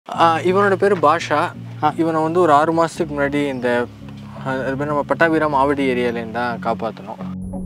ஆஹ் இவனோட பேர் பாஷா இவனை வந்து ஒரு ஆறு மாதத்துக்கு முன்னாடி இந்த ஆஹ் அது பேர் நம்ம பட்டாபிராம் ஆவடி ஏரியாலேருந்து தான் காப்பாற்றணும்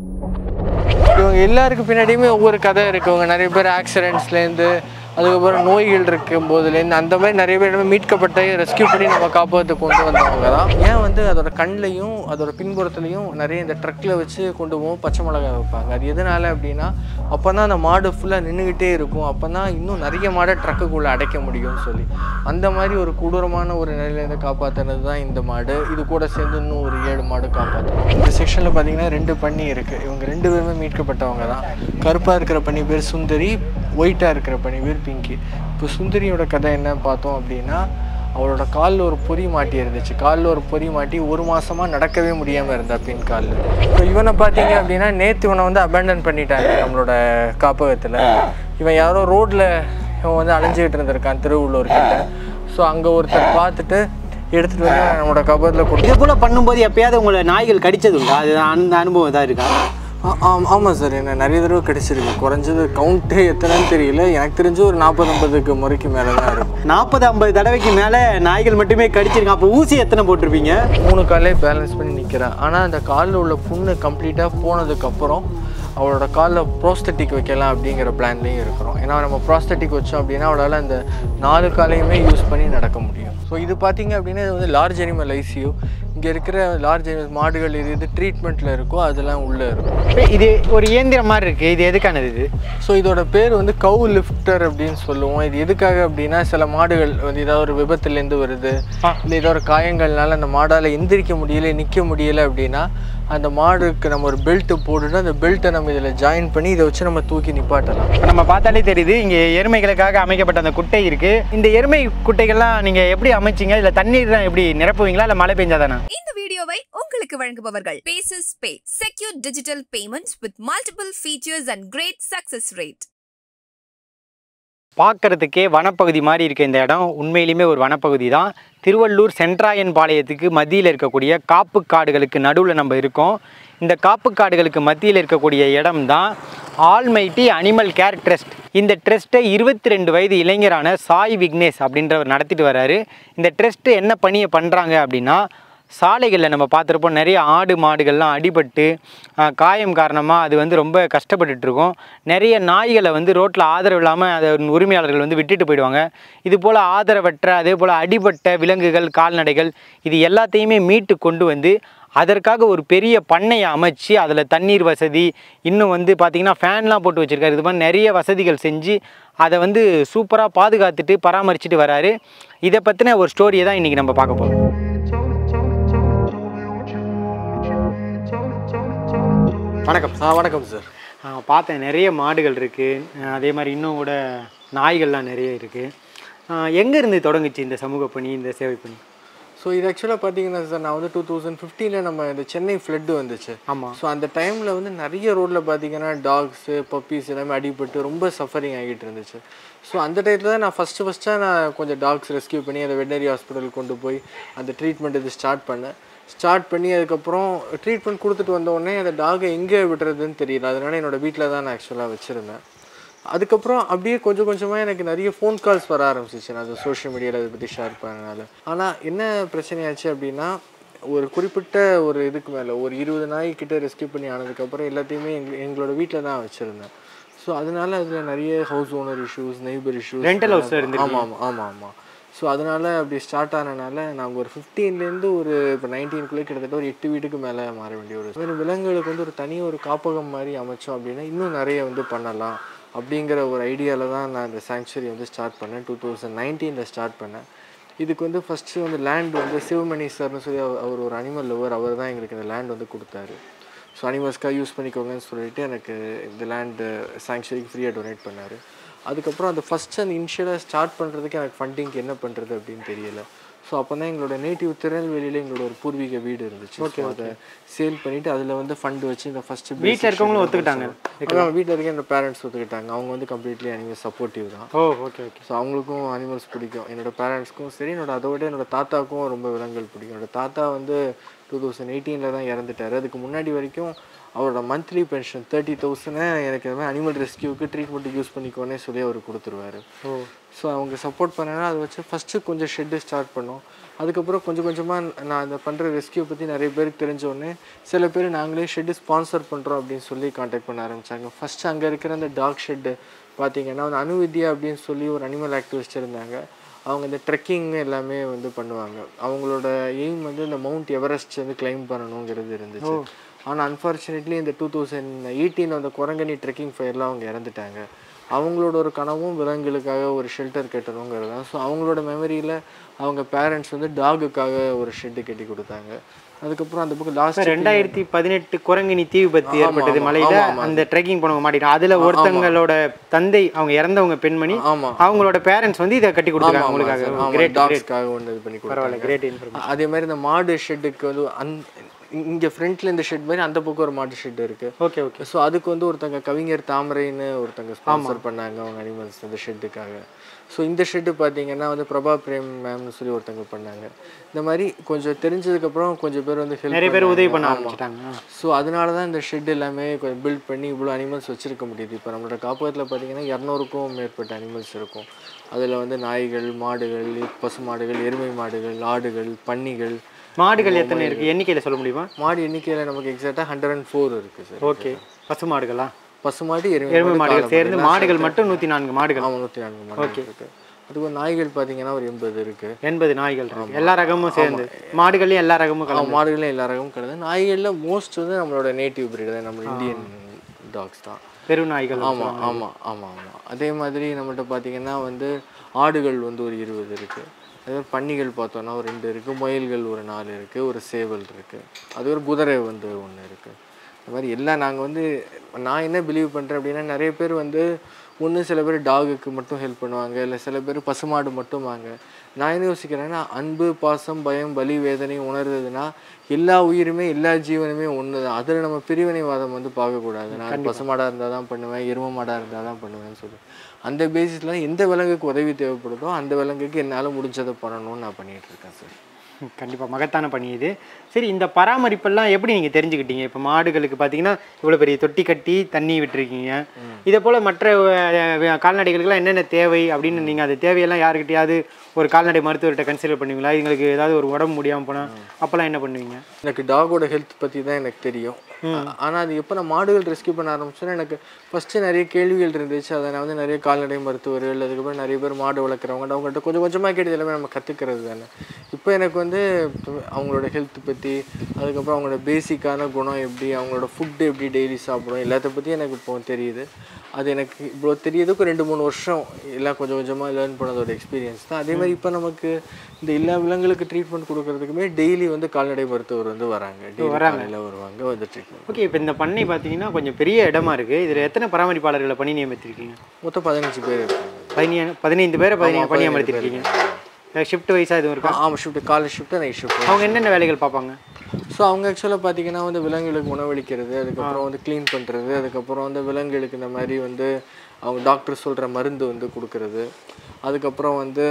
இவங்க எல்லாருக்கு பின்னாடியுமே ஒவ்வொரு கதை இருக்குவங்க நிறைய பேர் ஆக்சிடென்ட்ஸ்லேருந்து அதுக்கப்புறம் நோய்கள் இருக்கும் போதுலேருந்து அந்த மாதிரி நிறைய பேர் மீட்கப்பட்டு ரெஸ்கியூ பண்ணி நம்ம காப்பாற்ற கொண்டு வந்தவங்க தான் ஏன் வந்து அதோட கண்ணிலையும் அதோட பின்புறத்துலையும் நிறைய இந்த ட்ரக்கில் வச்சு கொண்டு போவோம் பச்சை மிளகாய் வைப்பாங்க அது எதனால அப்படின்னா அப்போ தான் அந்த மாடு ஃபுல்லாக நின்றுக்கிட்டே இருக்கும் அப்போ தான் இன்னும் நிறைய மாடை ட்ரக்குக்குள்ளே அடைக்க முடியும்னு சொல்லி அந்த மாதிரி ஒரு கொடூரமான ஒரு நிலையிலேருந்து காப்பாற்றினது தான் இந்த மாடு இது கூட சேர்ந்து இன்னும் ஒரு ஏழு மாடு காப்பாற்றணும் இந்த செக்ஷனில் பார்த்தீங்கன்னா ரெண்டு பன்னி இருக்குது இவங்க ரெண்டு பேருமே மீட்கப்பட்டவங்க தான் கருப்பாக இருக்கிற பன்னி பேர் சுந்தரி ஒயிட்டாக இருக்கிற பன்னி பேர் பிங்கி இப்போ சுந்தரியோட கதை என்ன பார்த்தோம் அப்படின்னா அவளோட காலில் ஒரு பொறி மாட்டி இருந்துச்சு காலில் ஒரு பொறி மாட்டி ஒரு மாசமா நடக்கவே முடியாமல் இருந்தா பின் காலில் இப்போ இவனை பார்த்தீங்க அப்படின்னா நேற்று இவனை வந்து அபேண்டன் பண்ணிட்டாங்க நம்மளோட காப்பகத்தில் இவன் யாரோ ரோட்டில் இவன் வந்து அலைஞ்சிக்கிட்டு இருந்திருக்கான் திருவள்ளூர் கிட்ட ஸோ அங்கே ஒருத்தர் பார்த்துட்டு எடுத்துகிட்டு வந்து நம்மளோட கபரில் கொடுத்து இது போல பண்ணும்போது எப்பயாவது உங்களை நாய்கள் கடிச்சது உண்டா அது அந்த அனுபவம் தான் இருக்கா ஆமாம் சார் என்ன நிறைய தடவை கிடைச்சிருக்கு குறைஞ்சது கவுண்ட்டே எத்தனைன்னு தெரியல எனக்கு தெரிஞ்சு ஒரு நாற்பது ஐம்பதுக்கு முறைக்கு மேலே தான் இருக்கும் நாற்பது ஐம்பது தடவைக்கு மேலே நாய்கள் மட்டுமே கடிச்சிருக்கான் அப்போ ஊசி எத்தனை போட்டிருப்பீங்க மூணு காலே பேலன்ஸ் பண்ணி நிற்கிறேன் ஆனால் அந்த காலில் உள்ள புண்ணு கம்ப்ளீட்டாக போனதுக்கப்புறம் அவளோட காலில் ப்ரோஸ்தட்டிக் வைக்கலாம் அப்படிங்கிற பிளான்லேயும் இருக்கிறோம் ஏன்னா நம்ம ப்ரோஸ்தட்டிக் வச்சோம் அப்படின்னா அவளால் அந்த நாலு காலையுமே யூஸ் பண்ணி நடக்க முடியும் ஸோ இது பார்த்தீங்க அப்படின்னா இது வந்து லார்ஜ் அனிமல் ஐசியூ இங்கே இருக்கிற லார்ஜ் அனிமல் மாடுகள் இது இது ட்ரீட்மெண்ட்டில் இருக்கோ அதெல்லாம் உள்ளே இருக்கும் இது ஒரு இயந்திரம் மாதிரி இருக்கு இது எதுக்கானது இது ஸோ இதோட பேர் வந்து கவு லிஃப்டர் அப்படின்னு சொல்லுவோம் இது எதுக்காக அப்படின்னா சில மாடுகள் வந்து ஏதாவது ஒரு விபத்துலேருந்து வருது இல்லை ஏதோ ஒரு காயங்கள்னால அந்த மாடால் எந்திரிக்க முடியல நிற்க முடியல அப்படின்னா அந்த மாடுக்கு நம்ம ஒரு பெல்ட்டு போட்டுட்டு அந்த பெல்ட்டை நம்ம இதில் ஜாயின் பண்ணி இதை வச்சு நம்ம தூக்கி நிப்பாட்டலாம் இப்போ நம்ம பார்த்தாலே தெரியுது இங்கே எருமைகளுக்காக அமைக்கப்பட்ட அந்த குட்டை இருக்கு இந்த எருமை குட்டைகள்லாம் நீங்க எப்படி அமைச்சீங்க இல்ல தண்ணீர் தான் எப்படி நிரப்புவீங்களா இல்ல மழை பெஞ்சாதானா இந்த வீடியோவை உங்களுக்கு வழங்குபவர்கள் பேசஸ் pay secure digital payments with multiple features and great success rate பார்க்கறதுக்கே வனப்பகுதி மாதிரி இருக்க இந்த இடம் உண்மையிலுமே ஒரு வனப்பகுதி தான் திருவள்ளூர் சென்ட்ராயன் பாளையத்துக்கு மத்தியில் இருக்கக்கூடிய காப்பு காடுகளுக்கு நடுவில் நம்ம இருக்கோம் இந்த காப்பு காடுகளுக்கு மத்தியில் இருக்கக்கூடிய இடம் தான் ஆல்மைட்டி அனிமல் கேர் ட்ரஸ்ட் இந்த ட்ரஸ்ட்டை இருபத்தி ரெண்டு வயது இளைஞரான சாய் விக்னேஷ் அப்படின்றவர் நடத்திட்டு வர்றாரு இந்த ட்ரஸ்ட்டு என்ன பணியை பண்ணுறாங்க அப்படின்னா சாலைகளில் நம்ம பார்த்துருப்போம் நிறைய ஆடு மாடுகள்லாம் அடிபட்டு ஆஹ், காயம் காரணமாக அது வந்து ரொம்ப கஷ்டப்பட்டுட்டு இருக்கும் நிறைய நாய்களை வந்து ரோட்டில் ஆதரவு இல்லாமல் அதை உரிமையாளர்கள் வந்து விட்டுட்டு போயிடுவாங்க இது போல் ஆதரவற்ற அதே போல் அடிபட்ட விலங்குகள் கால்நடைகள் இது எல்லாத்தையுமே மீட்டு கொண்டு வந்து அதற்காக ஒரு பெரிய பண்ணையை அமைச்சு அதில் தண்ணீர் வசதி இன்னும் வந்து பார்த்திங்கன்னா ஃபேன்லாம் போட்டு வச்சுருக்காரு இது மாதிரி நிறைய வசதிகள் செஞ்சு அதை வந்து சூப்பராக பாதுகாத்துட்டு பராமரிச்சுட்டு வராரு இதை பற்றின ஒரு ஸ்டோரியை தான் இன்றைக்கி நம்ம பார்க்க போகிறோம் வணக்கம் ஆ வணக்கம் சார் ஆ, பார்த்தேன் நிறைய மாடுகள் இருக்குது அதே மாதிரி இன்னும் கூட நாய்கள்லாம் நிறைய இருக்குது எங்கே இருந்து தொடங்குச்சு இந்த சமூக பணி இந்த சேவை பணி ஸோ இது ஆக்சுவலாக பார்த்தீங்கன்னா சார் நான் வந்து டூ தௌசண்ட் ஃபிஃப்டீனில் நம்ம இந்த சென்னை ஃப்ளட்டு வந்துச்சு ஆமாம் ஸோ அந்த டைமில் வந்து நிறைய ரோட்டில் பார்த்தீங்கன்னா டாக்ஸு பப்பீஸ் எல்லாமே அடிபட்டு ரொம்ப சஃபரிங் ஆகிட்டு இருந்துச்சு ஸோ அந்த டயத்தில் தான் நான் ஃபஸ்ட்டு ஃபஸ்ட்டாக நான் கொஞ்சம் டாக்ஸ் ரெஸ்கியூ பண்ணி அதை வெட்டனரி ஹாஸ்பிட்டல் கொண்டு போய் அந்த ட்ரீட்மெண்ட் இது ஸ்டார்ட் பண்ணேன் ஸ்டார்ட் பண்ணி அதுக்கப்புறம் ட்ரீட்மெண்ட் கொடுத்துட்டு வந்த உடனே அந்த டாகை எங்கே விடுறதுன்னு தெரியல அதனால என்னோட வீட்டில் தான் நான் ஆக்சுவலாக வச்சுருந்தேன் அதுக்கப்புறம் அப்படியே கொஞ்சம் கொஞ்சமாக எனக்கு நிறைய ஃபோன் கால்ஸ் வர ஆரம்பிச்சிச்சு நான் அது சோஷியல் மீடியாவில் அதை பற்றி ஷேர் பண்ணனால ஆனால் என்ன பிரச்சனையாச்சு அப்படின்னா ஒரு குறிப்பிட்ட ஒரு இதுக்கு மேலே ஒரு இருபது நாய் கிட்ட ரெஸ்கியூ பண்ணி ஆனதுக்கப்புறம் எல்லாத்தையுமே எங்க எங்களோட வீட்டில் தான் வச்சுருந்தேன் ஸோ அதனால அதில் நிறைய house owner issues neighbour issues Rental house ல இருந்திருக்கீங்க. ஆமாம் ஆமாம் ஆமாம் ஆமாம் ஸோ அதனால் அப்படி ஸ்டார்ட் ஆனனால நாங்கள் ஒரு ஃபிஃப்டீன்லேருந்து ஒரு இப்போ நைன்டீனுக்குள்ளே கிட்டத்தட்ட ஒரு எட்டு வீட்டுக்கு மேலே மாற வேண்டிய ஒரு மாதிரி விலங்குகளுக்கு வந்து ஒரு தனி ஒரு காப்பகம் மாதிரி அமைச்சோம் அப்படின்னா இன்னும் நிறைய வந்து பண்ணலாம் அப்படிங்கிற ஒரு ஐடியாவில் தான் நான் இந்த சாங்சுரி வந்து ஸ்டார்ட் பண்ணேன் டூ தௌசண்ட் நைன்டீனில் ஸ்டார்ட் பண்ணேன் இதுக்கு வந்து ஃபஸ்ட்டு வந்து லேண்ட் வந்து சிவமணி சார்னு சொல்லி அவர் அவர் ஒரு அனிமல் லவர் அவர் தான் எங்களுக்கு இந்த லேண்ட் வந்து கொடுத்தாரு ஸோ அனிமல்ஸ்க்காக யூஸ் பண்ணிக்கோங்கன்னு சொல்லிட்டு எனக்கு இந்த லேண்டு சாங்சுரிக்கு ஃப்ரீயாக டொனேட் பண்ணார் அதுக்கப்புறம் அந்த ஃபஸ்ட்டு அந்த இனிஷியலாக ஸ்டார்ட் பண்ணுறதுக்கு எனக்கு ஃபண்டிங்க்கு என்ன பண்ணுறது அப்படின்னு தெரியல ஸோ அப்போ தான் எங்களோட நேட்டிவ் திருநெல்வேலியில் எங்களோட ஒரு பூர்வீக வீடு இருந்துச்சு ஓகே அதை சேல் பண்ணிவிட்டு அதில் வந்து ஃபண்டு வச்சு இந்த ஃபஸ்ட்டு வீட்டில் இருக்கவங்களும் ஒத்துக்கிட்டாங்க வீட்டில் இருக்க என்னோட பேரண்ட்ஸ் ஒத்துக்கிட்டாங்க அவங்க வந்து கம்ப்ளீட்லி அனிமல் சப்போர்ட்டிவ் தான் ஓ ஓகே ஓகே ஸோ அவங்களுக்கும் அனிமல்ஸ் பிடிக்கும் என்னோட பேரண்ட்ஸ்க்கும் சரி என்னோட அதை விட என்னோட தாத்தாவுக்கும் ரொம்ப விலங்குகள் பிடிக்கும் என்னோட தாத்தா வந்து டூ தௌசண்ட் எயிட்டீனில் தான் இறந்துட்டார் அதுக்கு முன்னாடி வரைக்கும் அவரோட மந்த்லி பென்ஷன் தேர்ட்டி தௌசண்டை எனக்கு இந்த மாதிரி அனிமல் ரெஸ்கியூக்கு ட்ரீட்மெண்ட்டுக்கு யூஸ் பண்ணிக்கோனே சொல்லி அவர் கொடுத்துருவாரு ஓ ஸோ அவங்க சப்போர்ட் பண்ணனா அதை வச்சு ஃபஸ்ட்டு கொஞ்சம் ஷெட்டு ஸ்டார்ட் பண்ணோம் அதுக்கப்புறம் கொஞ்சம் கொஞ்சமாக நான் அந்த பண்ணுற ரெஸ்கியூ பற்றி நிறைய பேருக்கு தெரிஞ்ச உடனே சில பேர் நாங்களே ஷெட்டு ஸ்பான்சர் பண்ணுறோம் அப்படின்னு சொல்லி காண்டாக்ட் பண்ண ஆரம்பித்தாங்க ஃபஸ்ட்டு அங்கே இருக்கிற அந்த டாக் ஷெட்டு பார்த்தீங்கன்னா அந்த அணுவித்யா அப்படின்னு சொல்லி ஒரு அனிமல் ஆக்டிவிஸ்ட் இருந்தாங்க அவங்க இந்த ட்ரெக்கிங் எல்லாமே வந்து பண்ணுவாங்க அவங்களோட எய்ம் வந்து இந்த மவுண்ட் எவரெஸ்ட் வந்து கிளைம் பண்ணணுங்கிறது இருந்துச்சு ஆனால் அன்ஃபார்ச்சுனேட்லி இந்த டூ தௌசண்ட் எயிட்டீன் அந்த குரங்கணி ட்ரெக்கிங் ஃபயரில் அவங்க இறந்துட்டாங்க அவங்களோட ஒரு கனவும் விலங்குகளுக்காக ஒரு ஷெல்டர் கட்டணுங்கிறது தான் ஸோ அவங்களோட மெமரியில் அவங்க பேரண்ட்ஸ் வந்து டாகுக்காக ஒரு ஷெட்டு கட்டி கொடுத்தாங்க அதுக்கப்புறம் அந்த பக்கம் லாஸ்ட் ரெண்டாயிரத்தி பதினெட்டு குரங்கினி தீ விபத்து ஏற்பட்டது மலையில அந்த ட்ரெக்கிங் போனவங்க மாட்டிட்டாங்க அதுல ஒருத்தங்களோட தந்தை அவங்க இறந்தவங்க பெண்மணி ஆமாம் அவங்களோட பேரண்ட்ஸ் வந்து இதை கட்டி கொடுத்துருக்காங்க உங்களுக்காக கிரேட் கிரேட் டாக்ஸ்க்காக ஒன்று இது பண்ணி கொடுத்தாங்க பரவாயில்ல கிரேட் இன்ஃபர்மேஷன் அதே மாதிரி இந்த மாடு ஷெட்டுக்கு வந்து அந் இங்கே ஃப்ரண்ட்ல இந்த ஷெட் மாதிரி அந்த பக்கம் ஒரு மாட்டு ஷெட் இருக்கு ஓகே ஓகே ஸோ அதுக்கு வந்து ஒருத்தங்க கவிஞர் தாமரைன்னு ஒருத்தங்க ஸ்பான்சர் பண்ணாங்க அவங்க அனிமல்ஸ் அந்த ஷெட்டுக்காக ஸோ இந்த ஷெட்டு பார்த்தீங்கன்னா வந்து பிரபா பிரேம் மேம்னு சொல்லி ஒருத்தங்க பண்ணாங்க இந்த மாதிரி கொஞ்சம் தெரிஞ்சதுக்கப்புறம் கொஞ்சம் பேர் வந்து ஹெல்ப் நிறைய பேர் உதவி பண்ண ஆரம்பிச்சிட்டாங்க ஸோ அதனால தான் இந்த ஷெட் எல்லாமே கொஞ்சம் பில்ட் பண்ணி இவ்வளோ அனிமல்ஸ் வச்சுருக்க முடியுது இப்போ நம்மளோட காப்பகத்தில் பார்த்தீங்கன்னா இரநூறுக்கும் மேற்பட்ட அனிமல்ஸ் இருக்கும் அதில் வந்து நாய்கள் மாடுகள் பசு மாடுகள் எருமை மாடுகள் ஆடுகள் பன்னிகள் மாடுகள் எத்தனை இருக்கு எண்ணிக்கையில சொல்ல முடியுமா மாடு எண்ணிக்கையில் நமக்கு எக்ஸாக்டாக ஹண்ட்ரட் அண்ட் ஃபோர் இருக்குது சார் ஓகே பசு மாடுகளா பசுமாடு எருமை எருமை மாடுகள் சேர்ந்து மாடுகள் மட்டும் நூத்தி நான்கு மாடுகள் ஆமாம் நூற்றி நான்கு மாடு இருக்கு அதுக்கு நாய்கள் பார்த்தீங்கன்னா ஒரு எண்பது இருக்கு எண்பது நாய்கள் இருக்கு எல்லா ரகமும் சேர்ந்து மாடுகள்லயும் எல்லா ரகமும் கலந்து ஆமாம் மாடுகளும் எல்லா ரகமும் கிடையாது நாய்களில் மோஸ்ட் வந்து நம்மளோட நேட்டிவ் breed தான் நம்ம இந்தியன் டாக்ஸ் தான் பெரு நாய்கள் ஆமாம் ஆமாம் ஆமாம் ஆமாம் அதே மாதிரி நம்மகிட்ட பார்த்தீங்கன்னா வந்து ஆடுகள் வந்து ஒரு இருபது இருக்குது அதே மாதிரி பன்னிகள் பார்த்தோன்னா ஒரு ரெண்டு இருக்குது முயல்கள் ஒரு நாலு இருக்குது ஒரு சேவல் இருக்குது அது ஒரு குதிரை வந்து ஒன்று இருக்குது இந்த மாதிரி எல்லாம் நாங்கள் வந்து நான் என்ன பிலீவ் பண்ணுறேன் அப்படின்னா நிறைய பேர் வந்து ஒன்று சில பேர் டாகுக்கு மட்டும் ஹெல்ப் பண்ணுவாங்க இல்லை சில பேர் பசுமாடு மட்டும் வாங்க நான் என்ன யோசிக்கிறேன்னா அன்பு பாசம் பயம் பலி வேதனை உணர்றதுன்னா எல்லா உயிருமே எல்லா ஜீவனுமே ஒன்று தான் அதில் நம்ம பிரிவினைவாதம் வந்து பார்க்கக்கூடாது நான் பசுமாடாக இருந்தால் தான் பண்ணுவேன் எரும மாடாக இருந்தால் தான் பண்ணுவேன்னு சொல்லி அந்த பேசிஸில் எந்த விலங்குக்கு உதவி தேவைப்படுதோ அந்த விலங்குக்கு என்னால் முடிஞ்சதை பண்ணணும்னு நான் பண்ணிகிட்டு இருக்கேன் சார் கண்டிப்பாக மகத்தான பணி இது சரி இந்த பராமரிப்பெல்லாம் எப்படி நீங்கள் தெரிஞ்சுக்கிட்டீங்க இப்போ மாடுகளுக்கு பார்த்தீங்கன்னா இவ்வளோ பெரிய தொட்டி கட்டி தண்ணி விட்டுருக்கீங்க இதே போல் மற்ற அஹ், கால்நடைகளுக்கெல்லாம் என்னென்ன தேவை அப்படின்னு நீங்கள் அது தேவையெல்லாம் யாருக்கிட்டையாவது ஒரு கால்நடை மருத்துவர்கிட்ட கன்சிடர் பண்ணுவீங்களா எங்களுக்கு ஏதாவது ஒரு உடம்பு முடியாமல் போனால் அப்போல்லாம் என்ன பண்ணுவீங்க எனக்கு டாகோட ஹெல்த் பற்றி தான் எனக்கு தெரியும் ஆனால் அது எப்போ நான் மாடுகள் ரெஸ்கியூ பண்ண ஆரம்பிச்சோன்னா எனக்கு ஃபஸ்ட்டு நிறைய கேள்விகள் இருந்துச்சு அதை நான் வந்து நிறைய கால்நடை மருத்துவர்கள் அதுக்கப்புறம் நிறைய பேர் மாடு வளர்க்குறவங்க அவங்கள்ட்ட கொஞ்சம் கொஞ்சமாக கேட்டது எல்லாமே நம்ம கற்றுக்கிறது தானே இப்போ எனக்கு வந்து அவங்களோட ஹெல்த் பற்றி அதுக்கப்புறம் அவங்களோட பேசிக்கான குணம் எப்படி அவங்களோட ஃபுட்டு எப்படி டெய்லி சாப்பிடும் எல்லாத்த பற்றி எனக்கு இப்போ தெரியுது அது எனக்கு இவ்வளோ தெரியறதுக்கு ரெண்டு மூணு வருஷம் எல்லாம் கொஞ்சம் கொஞ்சமாக லேர்ன் பண்ணதோட எக்ஸ்பீரியன்ஸ் தான் அதே மாதிரி இப்போ நமக்கு இந்த எல்லா விலங்குகளுக்கு ட்ரீட்மெண்ட் கொடுக்கறதுக்குமே டெய்லி வந்து கால்நடை மருத்துவர் வந்து வராங்க டெய்லி காலையில் வருவாங்க வந்து ட்ரீட்மெண்ட் ஓகே இப்போ இந்த பண்ணை பார்த்தீங்கன்னா கொஞ்சம் பெரிய இடமா இருக்குது இதில் எத்தனை பராமரிப்பாளர்களை பணி நியமித்திருக்கீங்க மொத்தம் பதினஞ்சு பேர் இருக்காங்க பதினேழு பதினைந்து பேரை பதினேழு பணி அமர்த்திருக்கீங்க ஷிஃப்ட் வைஸாக எதுவும் இருக்கா ஆமாம் ஷிஃப்ட் காலை ஷிஃப்ட்டு நைட் ஷிஃப்ட் அவங்க என்னென்ன வேலைகள் பார்ப்பாங்க ஸோ அவங்க ஆக்சுவலாக பார்த்தீங்கன்னா வந்து விலங்குகளுக்கு உணவளிக்கிறது அதுக்கப்புறம் வந்து க்ளீன் பண்ணுறது அதுக்கப்புறம் வந்து விலங்குகளுக்கு இந்த மாதிரி வந்து அவங்க டாக்டர் சொல்கிற மருந்து வந்து கொடுக்கறது அதுக்கப்புறம் வந்து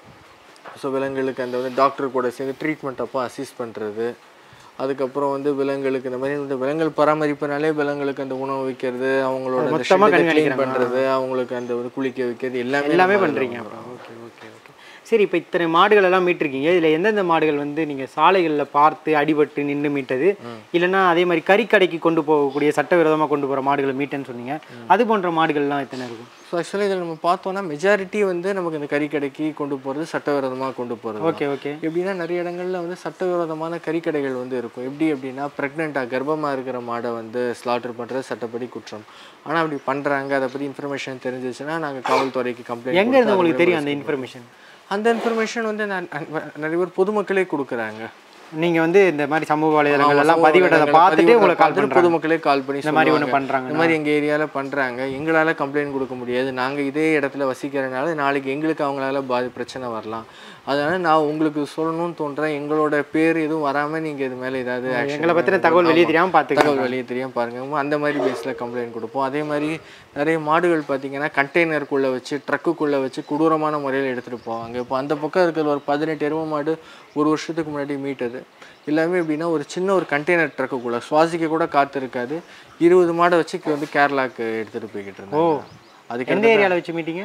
ஸோ விலங்குகளுக்கு அந்த வந்து டாக்டர் கூட சேர்ந்து ட்ரீட்மெண்ட் அப்போ அசிஸ்ட் பண்ணுறது அதுக்கப்புறம் வந்து விலங்குகளுக்கு இந்த மாதிரி இந்த விலங்குகள் பராமரிப்புனாலே விலங்குகளுக்கு அந்த உணவு வைக்கிறது அவங்களோட மொத்தமா க்ளீன் கண்காணிக்கிறாங்க. பண்ணுறது அவங்களுக்கு அந்த வந்து குளிக்க வைக்கிறது எல்லாமே எல்லாமே நம்ம பண்ணுறீங்க அதுல அப்புறம் ஓகே ஓகே ஓகே சரி இப்போ இத்தனை மாடுகள் எல்லாம் மீட்டிருக்கீங்க இதில் எந்தெந்த மாடுகள் வந்து நீங்கள் சாலைகளில் பார்த்து அடிபட்டு நின்று மீட்டது இல்லைன்னா அதே மாதிரி கறிக்கடைக்கு கொண்டு போகக்கூடிய சட்டவிரோதமாக கொண்டு போகிற மாடுகளை மீட்டேன்னு சொன்னீங்க அது போன்ற மாடுகள்லாம் எத்தனை இருக்கும் ஸோ ஆக்சுவலாக இதில் நம்ம பார்த்தோம்னா மெஜாரிட்டி வந்து நமக்கு இந்த கறிக்கடைக்கு கொண்டு போகிறது சட்டவிரோதமாக கொண்டு போகிறது ஓகே ஓகே எப்படின்னா நிறைய இடங்கள்ல வந்து சட்டவிரோதமான கறிக்கடைகள் வந்து இருக்கும் எப்படி அப்படின்னா ப்ரெக்னெண்ட்டாக கர்ப்பமாக இருக்கிற மாடை வந்து ஸ்லாட்டர் பண்ணுறது சட்டப்படி குற்றம் ஆனால் அப்படி பண்ணுறாங்க அதை பற்றி இன்ஃபர்மேஷன் தெரிஞ்சிச்சுன்னா நாங்கள் காவல்துறைக்கு கம்ப்ளைண்ட் எங்க இருந்து உங்களுக்கு தெரியும் அந்த இன்ஃபர்மேஷன் அந்த இன்ஃபர்மேஷன் வந்து நான் நிறைய பேர் பொதுமக்களே கொடுக்குறாங்க நீங்க வந்து இந்த மாதிரி சமூக வலைதளங்கள் ஆமா, எல்லாம் சமூக பதிவிட்டதை வலைதளங்கள்ல பார்த்துட்டு பதிவிட்டதை உங்களை கால் பார்த்துட்டு பண்றாங்க பொதுமக்களே கால் பண்ணி இந்த மாதிரி ஒண்ணு சொல்லுவாங்க. பண்றாங்க இந்த மாதிரி எங்கள் ஏரியாவில் பண்ணுறாங்க எங்களால் கம்ப்ளைண்ட் கொடுக்க முடியாது நாங்கள் இதே இடத்துல வசிக்கிறனால நாளைக்கு எங்களுக்கு அவங்களால பாதி பிரச்சனை வரலாம் அதனால நான் உங்களுக்கு சொல்லணும்னு தோன்றேன் எங்களோட பேர் எதுவும் வராமல் நீங்கள் இது மேலே ஏதாவது action எங்களை பத்தின தகவல் வெளியே தெரியாம பார்த்துக்கோங்க தகவல் வெளியே தெரியாம பாருங்க அந்த மாதிரி பேஸில் கம்ப்ளைண்ட் கொடுப்போம் அதே மாதிரி நிறைய மாடுகள் பார்த்தீங்கன்னா கண்டெய்னருக்குள்ளே வச்சு ட்ரக்குக்குள்ளே வச்சு கொடூரமான முறையில் எடுத்துகிட்டு போவாங்க இப்போ அந்த பக்கம் இருக்கிற ஒரு பதினெட்டு எரும மாடு ஒரு வருஷத்துக்கு முன்னாடி மீட்டது எல்லாமே எப்படின்னா ஒரு சின்ன ஒரு கண்டெய்னர் ட்ரக்குக்குள்ளே சுவாசிக்க கூட காத்து இருக்காது இருபது மாடை வச்சு இங்க வந்து கேரளாக்கு எடுத்துகிட்டு போய்கிட்டு இருந்தாங்க அதுக்கு எந்த ஏரியாவில் வச்சு மீட்டிங்க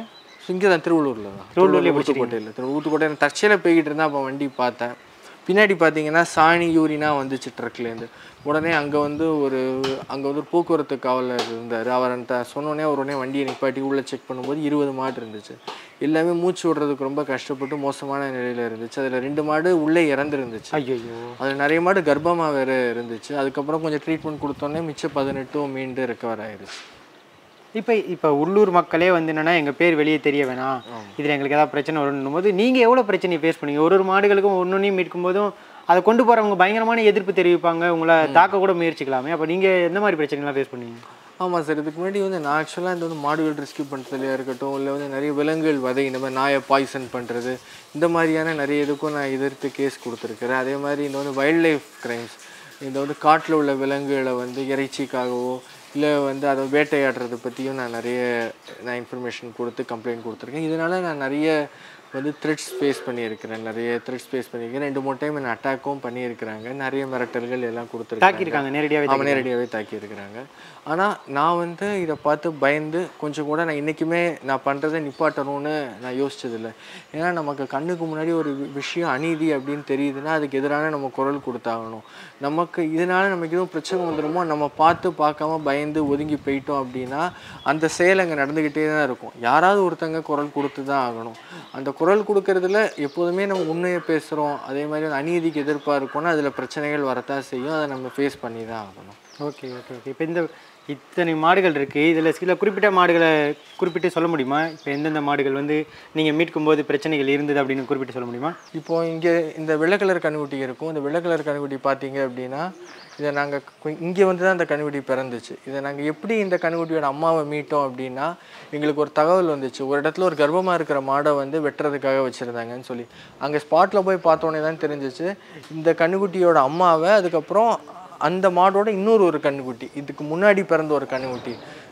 இங்கே தான் திருவள்ளூரில் தான் திருவள்ளூர்லயே ஊத்துக்கோட்டையில் திரு ஊத்துக்கோட்டையில் தற்செயலாக போய்கிட்டு இருந்தால் அப்போ வண்டி பார்த்தேன் பின்னாடி பார்த்தீங்கன்னா சாணி யூரினா வந்துச்சு ட்ரக்லேருந்து உடனே அங்கே வந்து ஒரு அங்கே வந்து ஒரு போக்குவரத்து காவலர் இருந்தார் அவர் என்கிட்ட சொன்னோடனே அவர் உடனே வண்டியை நிப்பாட்டி உள்ளே செக் பண்ணும்போது இருபது மாடு இருந்துச்சு எல்லாமே மூச்சு விடுறதுக்கு ரொம்ப கஷ்டப்பட்டு மோசமான நிலையில் இருந்துச்சு அதில் ரெண்டு மாடு உள்ளே இறந்துருந்துச்சு ஐயோ அதில் நிறைய மாடு கர்ப்பமாக வேறு இருந்துச்சு அதுக்கப்புறம் கொஞ்சம் ட்ரீட்மெண்ட் கொடுத்தோன்னே மிச்சம் பதினெட்டும் மீண்டு ரெக்கவர் ஆயிருச்சு இப்போ இப்போ உள்ளூர் மக்களே வந்து என்னன்னா எங்கள் பேர் வெளியே தெரிய வேணாம் இதில் எங்களுக்கு ஏதாவது பிரச்சனை வரும்னும் போது நீங்கள் எவ்வளோ பிரச்சனையை ஃபேஸ் பண்ணீங்க ஒரு ஒரு மாடுகளுக்கும் ஒன்னொன்னையும் மீட்கும் போதும் அதை கொண்டு போகிறவங்க பயங்கரமான எதிர்ப்பு தெரிவிப்பாங்க உங்களை தாக்க கூட முயற்சிக்கலாமே அப்போ நீங்கள் எந்த மாதிரி பிரச்சனைலாம் ஃபேஸ் பண்ணீங்க ஆமாம் சார் இதுக்கு முன்னாடி வந்து நான் ஆக்சுவலாக இந்த வந்து மாடுகள் ரெஸ்கியூ பண்ணுறதுலையா இருக்கட்டும் இல்லை வந்து நிறைய விலங்குகள் வதை இந்த மாதிரி நாயை பாய்சன் பண்ணுறது இந்த மாதிரியான நிறைய இதுக்கும் நான் எதிர்த்து கேஸ் கொடுத்துருக்குறேன் அதே மாதிரி இந்த வந்து வைல்ட் லைஃப் கிரைம்ஸ் இந்த வந்து காட்டில் உள்ள விலங்குகளை வந்து இறைச்சிக்காகவோ இல்லை வந்து அதை வேட்டையாடுறதை பற்றியும் நான் நிறைய நான் இன்ஃபர்மேஷன் கொடுத்து கம்ப்ளைண்ட் கொடுத்துருக்கேன் இதனால் நான் நிறைய வந்து த்ரெட்ஸ் ஃபேஸ் பண்ணியிருக்கிறேன் நிறைய த்ரெட்ஸ் ஃபேஸ் பண்ணியிருக்கேன் ரெண்டு மூணு டைம் என்ன அட்டாக்கும் பண்ணியிருக்கிறாங்க நிறைய மிரட்டல்கள் எல்லாம் கொடுத்துருக்காங்க தாக்கியிருக்காங்க நேரடியாகவே அவனே ரெடியாகவே தாக்கியிருக்கிறாங்க ஆனால் நான் வந்து இதை பார்த்து பயந்து கொஞ்சம் கூட நான் இன்றைக்குமே நான் பண்ணுறதை நிப்பாட்டணும்னு நான் யோசிச்சதில்லை ஏன்னா நமக்கு கண்ணுக்கு முன்னாடி ஒரு வி- விஷயம் அநீதி அப்படின்னு தெரியுதுன்னா அதுக்கு எதிரான நம்ம குரல் கொடுத்தாகணும் நமக்கு இதனால நமக்கு எதுவும் பிரச்சனை வந்துடுமோ நம்ம பார்த்து பார்க்காம பயந்து ஒதுங்கி போயிட்டோம் அப்படின்னா அந்த செயல் அங்கே நடந்துக்கிட்டே தான் இருக்கும் யாராவது ஒருத்தங்க குரல் கொடுத்து தான் ஆகணும் அந்த குரல் கொடுக்கறதுல எப்போதுமே நம்ம உண்மையை பேசுகிறோம் அதே மாதிரி வந்து அநீதிக்கு எதிர்ப்பாக இருக்கோம்னா அதில் பிரச்சனைகள் வரத்தான் செய்யும் அதை நம்ம ஃபேஸ் பண்ணி தான் ஆகணும் ஓகே ஓகே ஓகே இப்போ இந்த இத்தனை மாடுகள் இருக்குது இதில் சில குறிப்பிட்ட மாடுகளை குறிப்பிட்டு சொல்ல முடியுமா இப்போ எந்தெந்த மாடுகள் வந்து நீங்கள் மீட்கும் போது பிரச்சனைகள் இருந்தது அப்படின்னு குறிப்பிட்டு சொல்ல முடியுமா இப்போ இங்கே இந்த வெள்ளை கலர் கண்ணுக்குட்டி இருக்கும் இந்த வெள்ளை கலர் கண்ணுக்குட்டி பார்த்தீங்க அப்படின்னா இதை நாங்கள் இங்கே வந்து தான் இந்த கண்ணுக்குட்டி பிறந்துச்சு இதை நாங்கள் எப்படி இந்த கண்ணுக்குட்டியோட அம்மாவை மீட்டோம் அப்படின்னா எங்களுக்கு ஒரு தகவல் வந்துச்சு ஒரு இடத்துல ஒரு கர்ப்பமாக இருக்கிற மாடை வந்து வெட்டுறதுக்காக வச்சுருந்தாங்கன்னு சொல்லி அங்கே ஸ்பாட்டில் போய் பார்த்தோன்னே தான் தெரிஞ்சிச்சு இந்த கண்ணுக்குட்டியோட அம்மாவை அதுக்கப்புறம் அந்த மாடோட இன்னொரு ஒரு கண்ணுக்குட்டி இதுக்கு முன்னாடி பிறந்த ஒரு கண்ணுக்குட்டி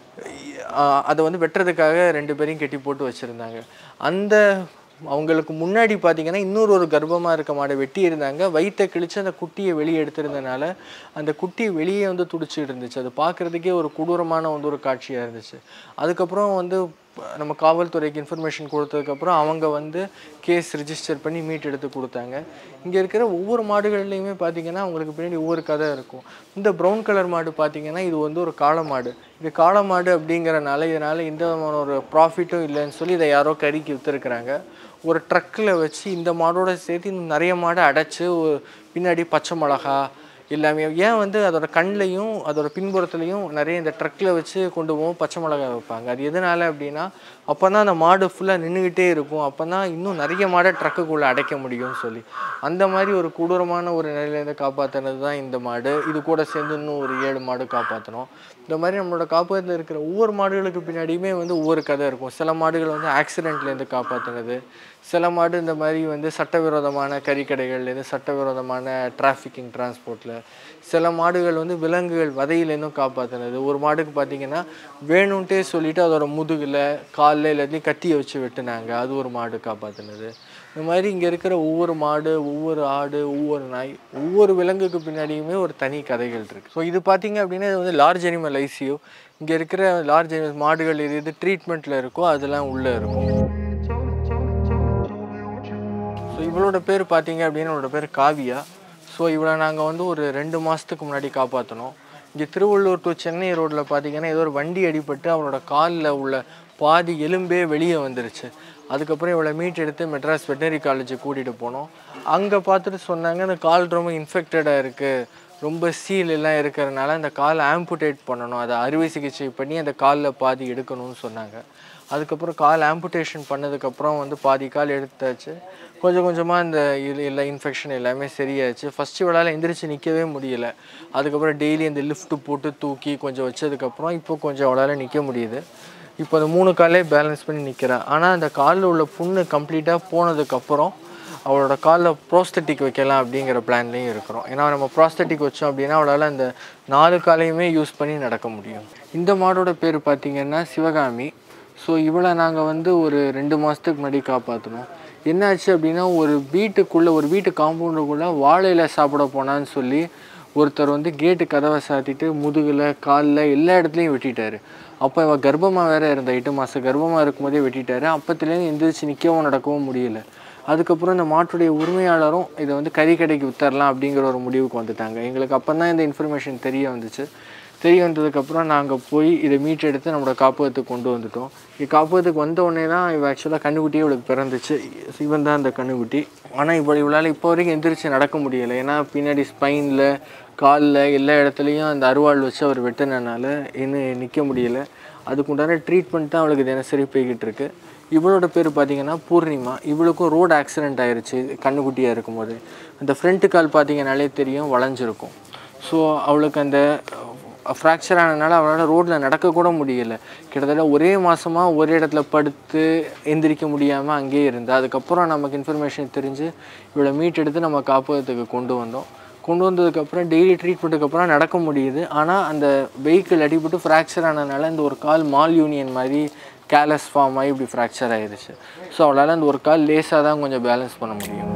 ஆஹ் அதை வந்து வெட்டுறதுக்காக ரெண்டு பேரையும் கெட்டி போட்டு வச்சுருந்தாங்க அந்த அவங்களுக்கு முன்னாடி பார்த்தீங்கன்னா இன்னொரு ஒரு கர்ப்பமாக இருக்க மாடை வெட்டி இருந்தாங்க வயிற்றை கிழிச்சு அந்த குட்டியை வெளியே எடுத்திருந்தனால அந்த குட்டி வெளியே வந்து துடிச்சிட்டு இருந்துச்சு அது பார்க்குறதுக்கே ஒரு கொடூரமான வந்து ஒரு காட்சியாக இருந்துச்சு அதுக்கப்புறம் வந்து ப- நம்ம காவல்துறைக்கு இன்ஃபர்மேஷன் கொடுத்ததுக்கப்புறம் அவங்க வந்து கேஸ் ரிஜிஸ்டர் பண்ணி மீட் எடுத்து கொடுத்தாங்க இங்கே இருக்கிற ஒவ்வொரு மாடுகள்லையுமே பார்த்தீங்கன்னா அவங்களுக்கு பின்னாடி ஒவ்வொரு கதை இருக்கும் இந்த ப்ரௌன் கலர் மாடு பார்த்தீங்கன்னா இது வந்து ஒரு காளை மாடு இது காளை மாடு அப்படிங்கிறனால இதனால் எந்த விதமான ஒரு ப்ராஃபிட்டும் இல்லைன்னு சொல்லி இதை யாரோ கறிக்கு விற்றுருக்குறாங்க ஒரு ட்ரக்கில் வச்சு இந்த மாடோட சேர்த்து இன்னும் நிறைய மாடை அடைச்சி பின்னாடி பச்சை மிளகா எல்லாமே ஏன் வந்து அதோட கண்ணிலையும் அதோட பின்புறத்துலையும் நிறைய இந்த ட்ரக்கில் வச்சு கொண்டு போவோம் பச்சை மிளகாய் வைப்பாங்க அது எதனால அப்படின்னா அப்போ தான் அந்த மாடு ஃபுல்லாக நின்றுக்கிட்டே இருக்கும் அப்போ தான் இன்னும் நிறைய மாடை ட்ரக்குக்குள்ளே அடைக்க முடியும்னு சொல்லி அந்த மாதிரி ஒரு கொடூரமான ஒரு நிலையிலேருந்து காப்பாற்றினது தான் இந்த மாடு இது கூட சேர்ந்து இன்னும் ஒரு ஏழு மாடு காப்பாற்றணும் இந்த மாதிரி நம்மளோட காப்பகத்தில் இருக்கிற ஒவ்வொரு மாடுகளுக்கு பின்னாடியுமே வந்து ஒவ்வொரு கதை இருக்கும் சில மாடுகள் வந்து ஆக்சிடெண்ட்லேருந்து காப்பாற்றினது சில மாடு இந்த மாதிரி வந்து சட்டவிரோதமான கறிக்கடைகள்லேருந்து சட்டவிரோதமான டிராஃபிக்கிங் டிரான்ஸ்போர்ட்டில் சில மாடுகள் வந்து விலங்குகள் வதையிலேருந்தும் காப்பாற்றினது ஒரு மாடுக்கு பார்த்தீங்கன்னா வேணும்ட்டே சொல்லிட்டு அதோட முதுகில் காலில் எல்லாத்தையும் கத்தியை வச்சு வெட்டுனாங்க அது ஒரு மாடு காப்பாற்றினது இந்த மாதிரி இங்கே இருக்கிற ஒவ்வொரு மாடு ஒவ்வொரு ஆடு ஒவ்வொரு நாய் ஒவ்வொரு விலங்குக்கு பின்னாடியுமே ஒரு தனி கதைகள் இருக்குது ஸோ இது பார்த்தீங்க அப்படின்னா இது வந்து லார்ஜ் அனிமல் ஐசியூ இங்கே இருக்கிற லார்ஜ் அனிமல் மாடுகள் எது எது ட்ரீட்மெண்ட்டில் இருக்கோ அதெல்லாம் உள்ளே இருக்கும் ஸோ இவளோட பேர் பார்த்தீங்க அப்படின்னா இவளோட பேர் காவியா ஸோ இவளை நாங்கள் வந்து ஒரு ரெண்டு மாதத்துக்கு முன்னாடி காப்பாற்றினோம் இங்கே திருவள்ளூர் டு சென்னை ரோட்டில் பார்த்தீங்கன்னா ஏதோ ஒரு வண்டி அடிபட்டு அவளோட காலில் உள்ள பாதி எலும்பே வெளியே வந்துருச்சு அதுக்கப்புறம் இவளை மீட் எடுத்து மெட்ராஸ் வெட்டனரி காலேஜுக்கு கூட்டிகிட்டு போனோம் அங்கே பார்த்துட்டு சொன்னாங்க இந்த கால் ரொம்ப இன்ஃபெக்டடாக இருக்குது ரொம்ப சீல் எல்லாம் இருக்கிறதுனால அந்த காலை ஆம்புடேட் பண்ணணும் அதை அறுவை சிகிச்சை பண்ணி அந்த காலில் பாதி எடுக்கணும்னு சொன்னாங்க அதுக்கப்புறம் கால் ஆம்புடேஷன் பண்ணதுக்கப்புறம் வந்து பாதி கால் எடுத்தாச்சு கொஞ்சம் கொஞ்சமாக இந்த இது எல்லா இன்ஃபெக்ஷன் எல்லாமே சரியாச்சு ஃபஸ்ட்டு இவளால் எந்திரிச்சு நிற்கவே முடியல அதுக்கப்புறம் டெய்லி அந்த லிஃப்ட் போட்டு தூக்கி கொஞ்சம் வச்சதுக்கப்புறம் இப்போ கொஞ்சம் அவளால் நிற்க முடியுது இப்போ அந்த மூணு காலே பேலன்ஸ் பண்ணி நிற்கிறா ஆனால் அந்த காலில் உள்ள புண்ணு கம்ப்ளீட்டாக போனதுக்கப்புறம் அவளோட காலில் ப்ரோஸ்தட்டிக் வைக்கலாம் அப்படிங்கிற பிளான்லேயும் இருக்கிறோம் ஏன்னா நம்ம ப்ரோஸ்தட்டிக் வச்சோம் அப்படின்னா அவளால் அந்த நாலு காலையுமே யூஸ் பண்ணி நடக்க முடியும் இந்த மாடோட பேர் பார்த்தீங்கன்னா சிவகாமி ஸோ இவளை நாங்கள் வந்து ஒரு ரெண்டு மாதத்துக்கு முன்னாடி காப்பாற்றினோம் என்னாச்சு அப்படின்னா ஒரு வீட்டுக்குள்ளே ஒரு வீட்டு காம்பவுண்டுக்குள்ளே வாழையில சாப்பிட போனான்னு சொல்லி ஒருத்தர் வந்து கேட்டு கதவை சாத்திட்டு முதுகில் காலில் எல்லா இடத்துலையும் வெட்டிட்டாரு அப்போ இவ கர்ப்பமாக வேற இருந்த எட்டு மாதம் கர்ப்பமாக இருக்கும்போதே வெட்டிட்டாரு அப்பத்துலேருந்து எந்திரிச்சு நிற்கவும் நடக்கவும் முடியல அதுக்கப்புறம் இந்த மாட்டுடைய உரிமையாளரும் இதை வந்து கறி கடைக்கு வித்தரலாம் அப்படிங்கிற ஒரு முடிவுக்கு வந்துட்டாங்க எங்களுக்கு அப்போ தான் இந்த இன்ஃபர்மேஷன் தெரிய வந்துச்சு தெரிய வந்ததுக்கப்புறம் நாங்கள் போய் இதை மீட்டெடுத்து நம்மளோட காப்பகத்துக்கு கொண்டு வந்துட்டோம் இது காப்பகத்துக்கு வந்த உடனே தான் இவ ஆக்சுவலாக கண்ணுக்குட்டியே இவளுக்கு பிறந்துச்சு இவன் தான் அந்த கண்ணுக்குட்டி ஆனால் இப்போ இவளால் இப்போ வரைக்கும் எந்திரிச்சு நடக்க முடியலை ஏன்னா பின்னாடி ஸ்பைனில் காலில் எல்லா இடத்துலையும் அந்த அருவாள் வச்சு அவர் வெட்டினனால இன்னும் நிற்க முடியல அதுக்கு உண்டான ட்ரீட்மெண்ட் தான் அவளுக்கு தினசரி போய்கிட்டு இருக்கு இவளோட பேர் பார்த்தீங்கன்னா பூர்ணிமா இவளுக்கும் ரோடு ஆக்சிடென்ட் ஆயிருச்சு கண்ணுக்குட்டியாக இருக்கும்போது அந்த ஃப்ரண்ட் கால் பார்த்தீங்கனாலே தெரியும் வளைஞ்சிருக்கும் ஸோ அவளுக்கு அந்த ஃப்ராக்சர் ஆனதுனால அவளால் ரோட்டில் நடக்கக்கூட முடியல கிட்டத்தட்ட ஒரே மாதமாக ஒரே இடத்துல படுத்து எந்திரிக்க முடியாமல் அங்கேயே இருந்தா அதுக்கப்புறம் நமக்கு இன்ஃபர்மேஷன் தெரிஞ்சு இவளை மீட் எடுத்து நம்ம காப்பகத்துக்கு கொண்டு வந்தோம் கொண்டு வந்ததுக்கப்புறம் டெய்லி ட்ரீட்மெண்ட்டுக்கு அப்புறம் நடக்க முடியுது ஆனால் அந்த வெஹிக்கிள் அடிபட்டு ஃப்ராக்சர் ஆனதுனால இந்த ஒரு கால் மால் யூனியன் மாதிரி கேலஸ் ஃபார்ம் ஆகி இப்படி ஃப்ராக்சர் ஆயிருச்சு ஸோ அவளால் அந்த ஒரு கால் லேசாக தான் கொஞ்சம் பேலன்ஸ் பண்ண முடியும்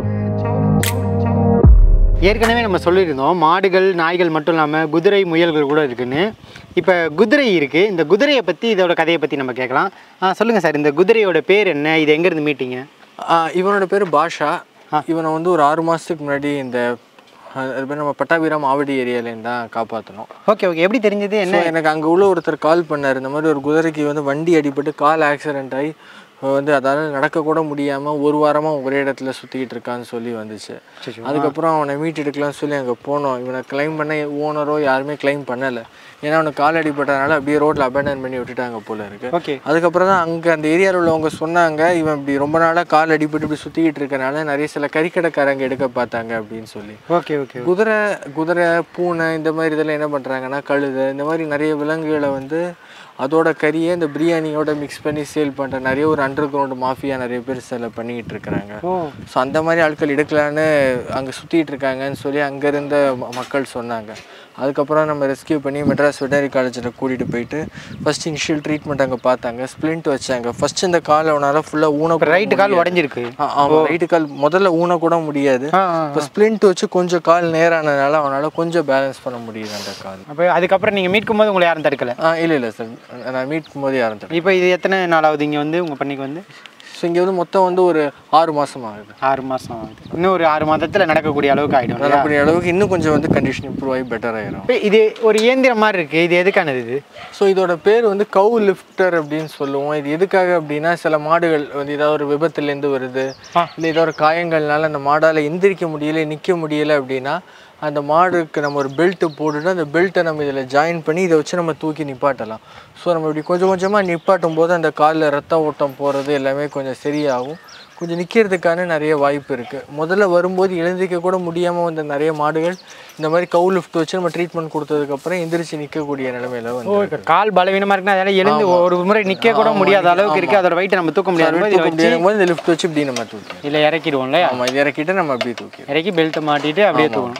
ஏற்கனவே நம்ம சொல்லியிருந்தோம் மாடுகள் நாய்கள் மட்டும் இல்லாமல் குதிரை முயல்கள் கூட இருக்குன்னு இப்போ குதிரை இருக்குது இந்த குதிரையை பற்றி இதோட கதையை பற்றி நம்ம கேட்கலாம் ஆ சொல்லுங்கள் சார் இந்த குதிரையோட பேர் என்ன இது எங்கேருந்து மீட்டிங்க ஆஹ் இவனோட பேர் பாஷா இவனை வந்து ஒரு ஆறு மாதத்துக்கு முன்னாடி இந்த ஆஹ் அது பேர் நம்ம பட்டாபிராம் ஆவடி ஏரியாலேருந்து தான் காப்பாற்றணும் ஓகே ஓகே எப்படி தெரிஞ்சது என்ன ஸோ எனக்கு அங்கே உள்ள ஒருத்தர் கால் பண்ணார் இந்த மாதிரி ஒரு குதிரைக்கு வந்து வண்டி அடிபட்டு கால் ஆக்சிடென்ட் ஆகி இப்போ வந்து அதால் நடக்கக்கூட முடியாமல் ஒரு வாரமாக ஒரே இடத்துல சுற்றிக்கிட்டு இருக்கான்னு சொல்லி வந்துச்சு அதுக்கப்புறம் அவனை மீட் எடுக்கலாம்னு சொல்லி அங்கே போனோம் இவனை கிளைம் பண்ண ஓனரோ யாருமே கிளைம் பண்ணலை ஏன்னா அவனுக்கு கால் அடிபட்டதுனால அப்படியே ரோட்டில் அபேண்டன் பண்ணி விட்டுட்டாங்க போல இருக்கு ஓகே அதுக்கப்புறம் தான் அங்கே அந்த ஏரியாவில் உள்ளவங்க சொன்னாங்க இவன் இப்படி ரொம்ப நாளாக கால் அடிபட்டு இப்படி சுற்றிக்கிட்டு இருக்கனால நிறைய சில கறிக்கடைக்காரங்க எடுக்க பார்த்தாங்க அப்படின்னு சொல்லி ஓகே ஓகே குதிரை குதிரை பூனை இந்த மாதிரி இதெல்லாம் என்ன பண்ணுறாங்கன்னா கழுதை இந்த மாதிரி நிறைய விலங்குகளை வந்து அதோட கறியை இந்த பிரியாணியோட மிக்ஸ் பண்ணி சேல் பண்ணுற நிறைய ஒரு அண்டர் கிரவுண்ட் மாஃபியா நிறைய பேர் சில பண்ணிக்கிட்டு இருக்கிறாங்க ஓ ஸோ அந்த மாதிரி ஆட்கள் எடுக்கலான்னு அங்கே சுற்றிட்டு இருக்காங்கன்னு சொல்லி அங்கே இருந்த ம- மக்கள் சொன்னாங்க அதுக்கப்புறம் நம்ம ரெஸ்கியூ பண்ணி மெட்ராஸ் வெட்டரி காலேஜில் கூட்டிகிட்டு போயிட்டு ஃபர்ஸ்ட் இனிஷியல் ட்ரீட்மெண்ட் அங்கே பார்த்தாங்க ஸ்ப்ளிண்ட் வச்சாங்க ஃபர்ஸ்ட் இந்த கால் அவனால் ஃபுல்லாக ஊன ரைட்டு கால் உடஞ்சிருக்கு ஆமாம் ரைட்டு கால் முதல்ல ஊன கூட முடியாது ஆ ஆ இப்போ ஸ்ப்ளிண்ட் வச்சு கொஞ்சம் கால் நேரானதுனால அவனால் கொஞ்சம் பேலன்ஸ் பண்ண முடியுது அந்த கால் அப்போ அதுக்கப்புறம் நீங்கள் மீட்கும் போது உங்களை யாரும் தடுக்கலை ஆ இல்லை இல்லை சார் நான் மீட்கும் போது யாரும் தரேன் இப்போ இது எத்தனை நாள் ஆகுது இங்கே வந்து உங்கள் பண்ணிக்கு வந்து ஸோ இங்கே வந்து மொத்தம் வந்து ஒரு ஆறு மாதம் ஆகுது ஆறு மாதம் ஆகுது இன்னும் ஒரு ஆறு மாதத்தில் நடக்கக்கூடிய அளவுக்கு ஆகிடும் அப்படி அளவுக்கு இன்னும் கொஞ்சம் வந்து கண்டிஷன் இம்ப்ரூவ் ஆகி பெட்டர் ஆயிரும் இப்போ இது ஒரு இயந்திரம் மாதிரி இருக்குது இது எதுக்கானது இது ஸோ இதோட பேர் வந்து கவு லிஃப்டர் அப்படின்னு சொல்லுவோம் இது எதுக்காக அப்படின்னா சில மாடுகள் வந்து ஏதாவது ஒரு விபத்துலேருந்து வருது இல்லை ஏதோ ஒரு காயங்கள்னால அந்த மாடால் எந்திரிக்க முடியல நிற்க முடியல அப்படின்னா அந்த மாடுக்கு நம்ம ஒரு பெல்ட்டு போட்டுட்டு அந்த பெல்ட்டை நம்ம இதில் ஜாயின் பண்ணி இதை வச்சு நம்ம தூக்கி நிப்பாட்டலாம் ஸோ நம்ம இப்படி கொஞ்சம் கொஞ்சமாக நிப்பாட்டும் போது அந்த காலில் ரத்த ஓட்டம் போகிறது எல்லாமே கொஞ்சம் சரியாகும் கொஞ்சம் நிற்கிறதுக்கான நிறைய வாய்ப்பு இருக்குது முதல்ல வரும்போது எழுந்திரிக்க கூட முடியாமல் வந்த நிறைய மாடுகள் இந்த மாதிரி கவு லிஃப்ட் வச்சு நம்ம ட்ரீட்மெண்ட் கொடுத்ததுக்கப்புறம் எந்திரிச்சு நிற்கக்கூடிய நிலமையில வந்து ஓ இப்போ கால் பலவீனமாக இருக்குன்னா அதெல்லாம் எழுந்து ஒரு முறை நிற்க கூட முடியாத அளவுக்கு இருக்குது அதோட வெயிட்டை நம்ம தூக்க முடியாது போது இதை தூக்க வச்சு முடியாத போது இந்த லிஃப்ட் வச்சு இப்படி நம்ம தூக்கி இல்லை இறக்கிடுவோம்ல ஆமாம் இது இறக்கிட்டு நம்ம அப்படியே தூக்கி இறக்கி பெல்ட்டை மாட்டிட்டு அப்படியே தூக்கணும்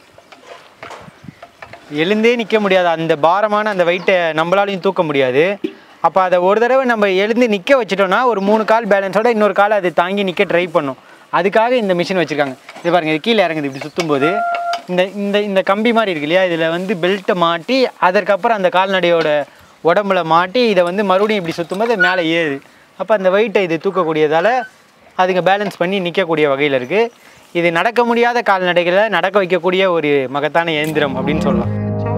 எழுந்தே நிற்க முடியாது அந்த பாரமான அந்த வெயிட்டை நம்மளாலையும் தூக்க முடியாது அப்போ அதை ஒரு தடவை நம்ம எழுந்து நிற்க வச்சிட்டோம்னா ஒரு மூணு கால் பேலன்ஸோட இன்னொரு கால் அது தாங்கி நிற்க ட்ரை பண்ணும் அதுக்காக இந்த மிஷின் வச்சுருக்காங்க இது பாருங்க இது கீழே இறங்குது இப்படி சுற்றும்போது இந்த இந்த இந்த கம்பி மாதிரி இருக்கு இல்லையா இதில் வந்து பெல்ட்டை மாட்டி அதற்கப்புறம் அந்த கால்நடையோட உடம்புல மாட்டி இதை வந்து மறுபடியும் இப்படி சுற்றும்போது அது மேலே ஏறுது அப்போ அந்த வெயிட்டை இது தூக்கக்கூடியதால் அதுங்க பேலன்ஸ் பண்ணி நிற்கக்கூடிய வகையில் இருக்குது இது நடக்க முடியாத கால்நடைகளை நடக்க வைக்கக்கூடிய ஒரு மகத்தான இயந்திரம் அப்படின்னு சொல்லலாம்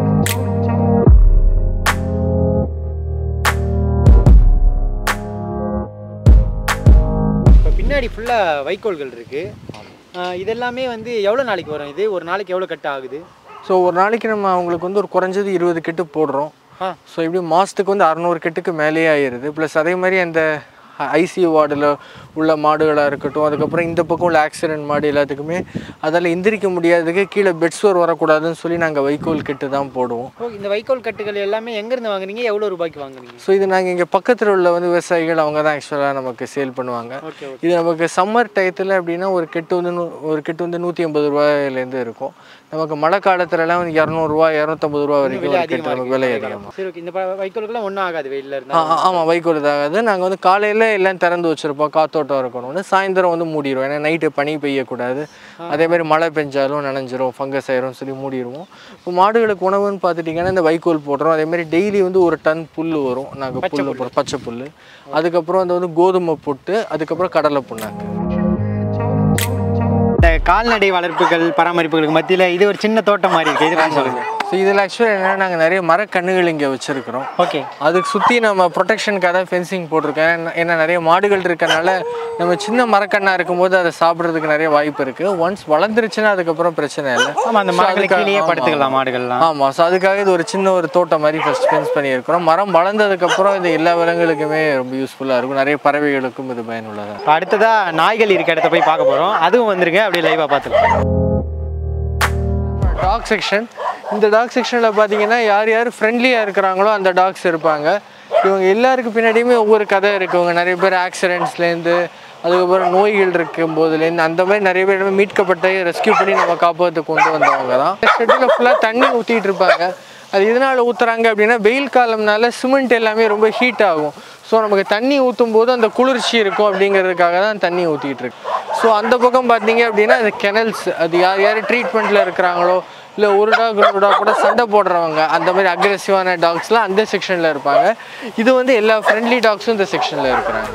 இப்போ பின்னாடி ஃபுல்லாக வைக்கோல்கள் இருக்குது இதெல்லாமே வந்து எவ்வளோ நாளைக்கு வரும் இது ஒரு நாளைக்கு எவ்வளோ கட் ஆகுது ஸோ ஒரு நாளைக்கு நம்ம அவங்களுக்கு வந்து ஒரு குறைஞ்சது இருபது கெட்டு போடுறோம் ஆ. ஸோ இப்படி மாதத்துக்கு வந்து அறநூறு கெட்டுக்கு மேலேயே ஆயிடுது ப்ளஸ் அதே மாதிரி அந்த ஐசியூ வார்டில் உள்ள மாடுகளாக இருக்கட்டும் அதுக்கப்புறம் இந்த பக்கம் உள்ள ஆக்சிடென்ட் மாடு எல்லாத்துக்குமே அதில் எந்திரிக்க முடியாததுக்கு கீழே பெட்ஸ்வர் வரக்கூடாதுன்னு சொல்லி நாங்கள் வைக்கோல் கெட்டு தான் போடுவோம் ஓ இந்த வைக்கோல் கட்டுகள் எல்லாமே எங்கேருந்து வாங்குறீங்க எவ்வளோ ரூபாய்க்கு வாங்குறீங்க ஸோ இது நாங்கள் இங்கே பக்கத்தில் உள்ள வந்து விவசாயிகள் அவங்க தான் ஆக்சுவலாக நமக்கு சேல் பண்ணுவாங்க ஓகே ஓகே இது நமக்கு சம்மர் டயத்தில் அப்படின்னா ஒரு கெட்டு வந்து நூ- ஒரு கெட்டு வந்து நூற்றி ஐம்பது ரூபாயிலேருந்து இருக்கும் நமக்கு மழை காலத்துலலாம் வந்து இரநூறுவா இரநூத்தம்பது ரூபா வரைக்கும் ஒரு கெட்டு நமக்கு விலை அதிகமாக சரி ஓகே இந்த ப- வைக்கோலுக்கெல்லாம் ஒன்றும் ஆகாது வெயிலில் ஆ இருந்தால் ஆமாம் வைக்கோல் இதாகாது நாங்கள் வந்து காலையில் எல்லாம் திறந்து வச்சுருப்போம் காத்தோட்டம் இருக்கணும்னு சாயந்தரம் வந்து மூடிடுவோம் ஏன்னா நைட்டு பனி பெய்யக்கூடாது அதே மாதிரி மழை பெஞ்சாலும் நனைஞ்சிரும் ஃபங்கஸ் ஆயிரும் சொல்லி மூடிடுவோம் இப்போ மாடுகளுக்கு உணவுன்னு பார்த்துட்டிங்கன்னா இந்த வைக்கோல் போடுறோம் அதே மாதிரி டெய்லி வந்து ஒரு டன் புல் வரும் நாங்கள் புல் போடுறோம் பச்சை புல் அதுக்கப்புறம் அந்த வந்து கோதுமை புட்டு அதுக்கப்புறம் கடலை புண்ணாக்கு இந்த கால்நடை வளர்ப்புகள் பராமரிப்புகளுக்கு மத்தியில் இது ஒரு சின்ன தோட்டம் மாதிரி இருக்கு இது கொஞ்சம் சொல்லுங்க ஸோ இதில் ஆக்சுவலாக என்னென்னா நாங்கள் நிறைய மரக்கன்றுகள் இங்கே வச்சுருக்கிறோம் ஓகே அதுக்கு சுற்றி நம்ம ப்ரொடெக்ஷனுக்காக தான் ஃபென்சிங் போட்டிருக்கேன் ஏன்னா- ஏன்னா நிறைய மாடுகள் இருக்கனால நம்ம சின்ன மரக்கண்ணா இருக்கும்போது அதை சாப்பிட்றதுக்கு நிறைய வாய்ப்பு இருக்குது ஒன்ஸ் வளர்ந்துருச்சுன்னா அதுக்கப்புறம் பிரச்சனை இல்லை ஆமா அந்த So மரங்களுக்கு அதுக்காக- கீழேயே ஆமா, படுத்துக்கலாம் மாடுகள்லாம் ஆமாம் ஸோ அதுக்காக இது ஒரு சின்ன ஒரு தோட்டம் மாதிரி ஃபஸ்ட் ஃபென்ஸ் பண்ணியிருக்கிறோம் மரம் வளர்ந்ததுக்கப்புறம் இது எல்லா விலங்குகளுக்குமே ரொம்ப யூஸ்ஃபுல்லாக இருக்கும் நிறைய பறவைகளுக்கும் இது பயனுள்ளதாக இப்ப அடுத்ததா நாய்கள் இருக்க இடத்த போய் பார்க்க போறோம் அதுவும் வந்துருங்க அப்படியே லைவா பார்த்துக்கலாம் டாக் செக்ஷன் இந்த டாக் செக்ஷனில் பார்த்தீங்கன்னா யார் யார் ஃப்ரெண்ட்லியாக இருக்கிறாங்களோ அந்த டாக்ஸ் இருப்பாங்க இவங்க எல்லாருக்கு பின்னாடியுமே ஒவ்வொரு கதை இருக்குவங்க நிறைய பேர் ஆக்சிடென்ட்ஸ்லேருந்து அதுக்கப்புறம் நோய்கள் இருக்கும் போதுலேருந்து அந்த மாதிரி நிறைய பேர் மீட்கப்பட்டு ரெஸ்கியூ பண்ணி நம்ம காப்பாற்று கொண்டு வந்தவங்க தான் ஷெட்டில் ஃபுல்லாக தண்ணி ஊற்றிட்டு இருப்பாங்க அது எதனால் ஊற்றுறாங்க அப்படின்னா வெயில் காலம்னால சிமெண்ட் எல்லாமே ரொம்ப ஹீட் ஆகும் ஸோ நமக்கு தண்ணி ஊற்றும் போது அந்த குளிர்ச்சி இருக்கும் அப்படிங்கிறதுக்காக தான் தண்ணி ஊற்றிட்டு இருக்கு ஸோ அந்த பக்கம் பார்த்தீங்க அப்படின்னா அது கெனல்ஸ் அது யார் யார் ட்ரீட்மெண்ட்டில் இருக்கிறாங்களோ இல்லை ஒரு டாக் ஒரு டாக் கூட சண்டை போடுறவங்க அந்த மாதிரி அக்ரெசிவான டாக்ஸ்லாம் அந்த செக்ஷனில் இருப்பாங்க இது வந்து எல்லா ஃப்ரெண்ட்லி டாக்ஸும் இந்த செக்ஷனில் இருக்கிறாங்க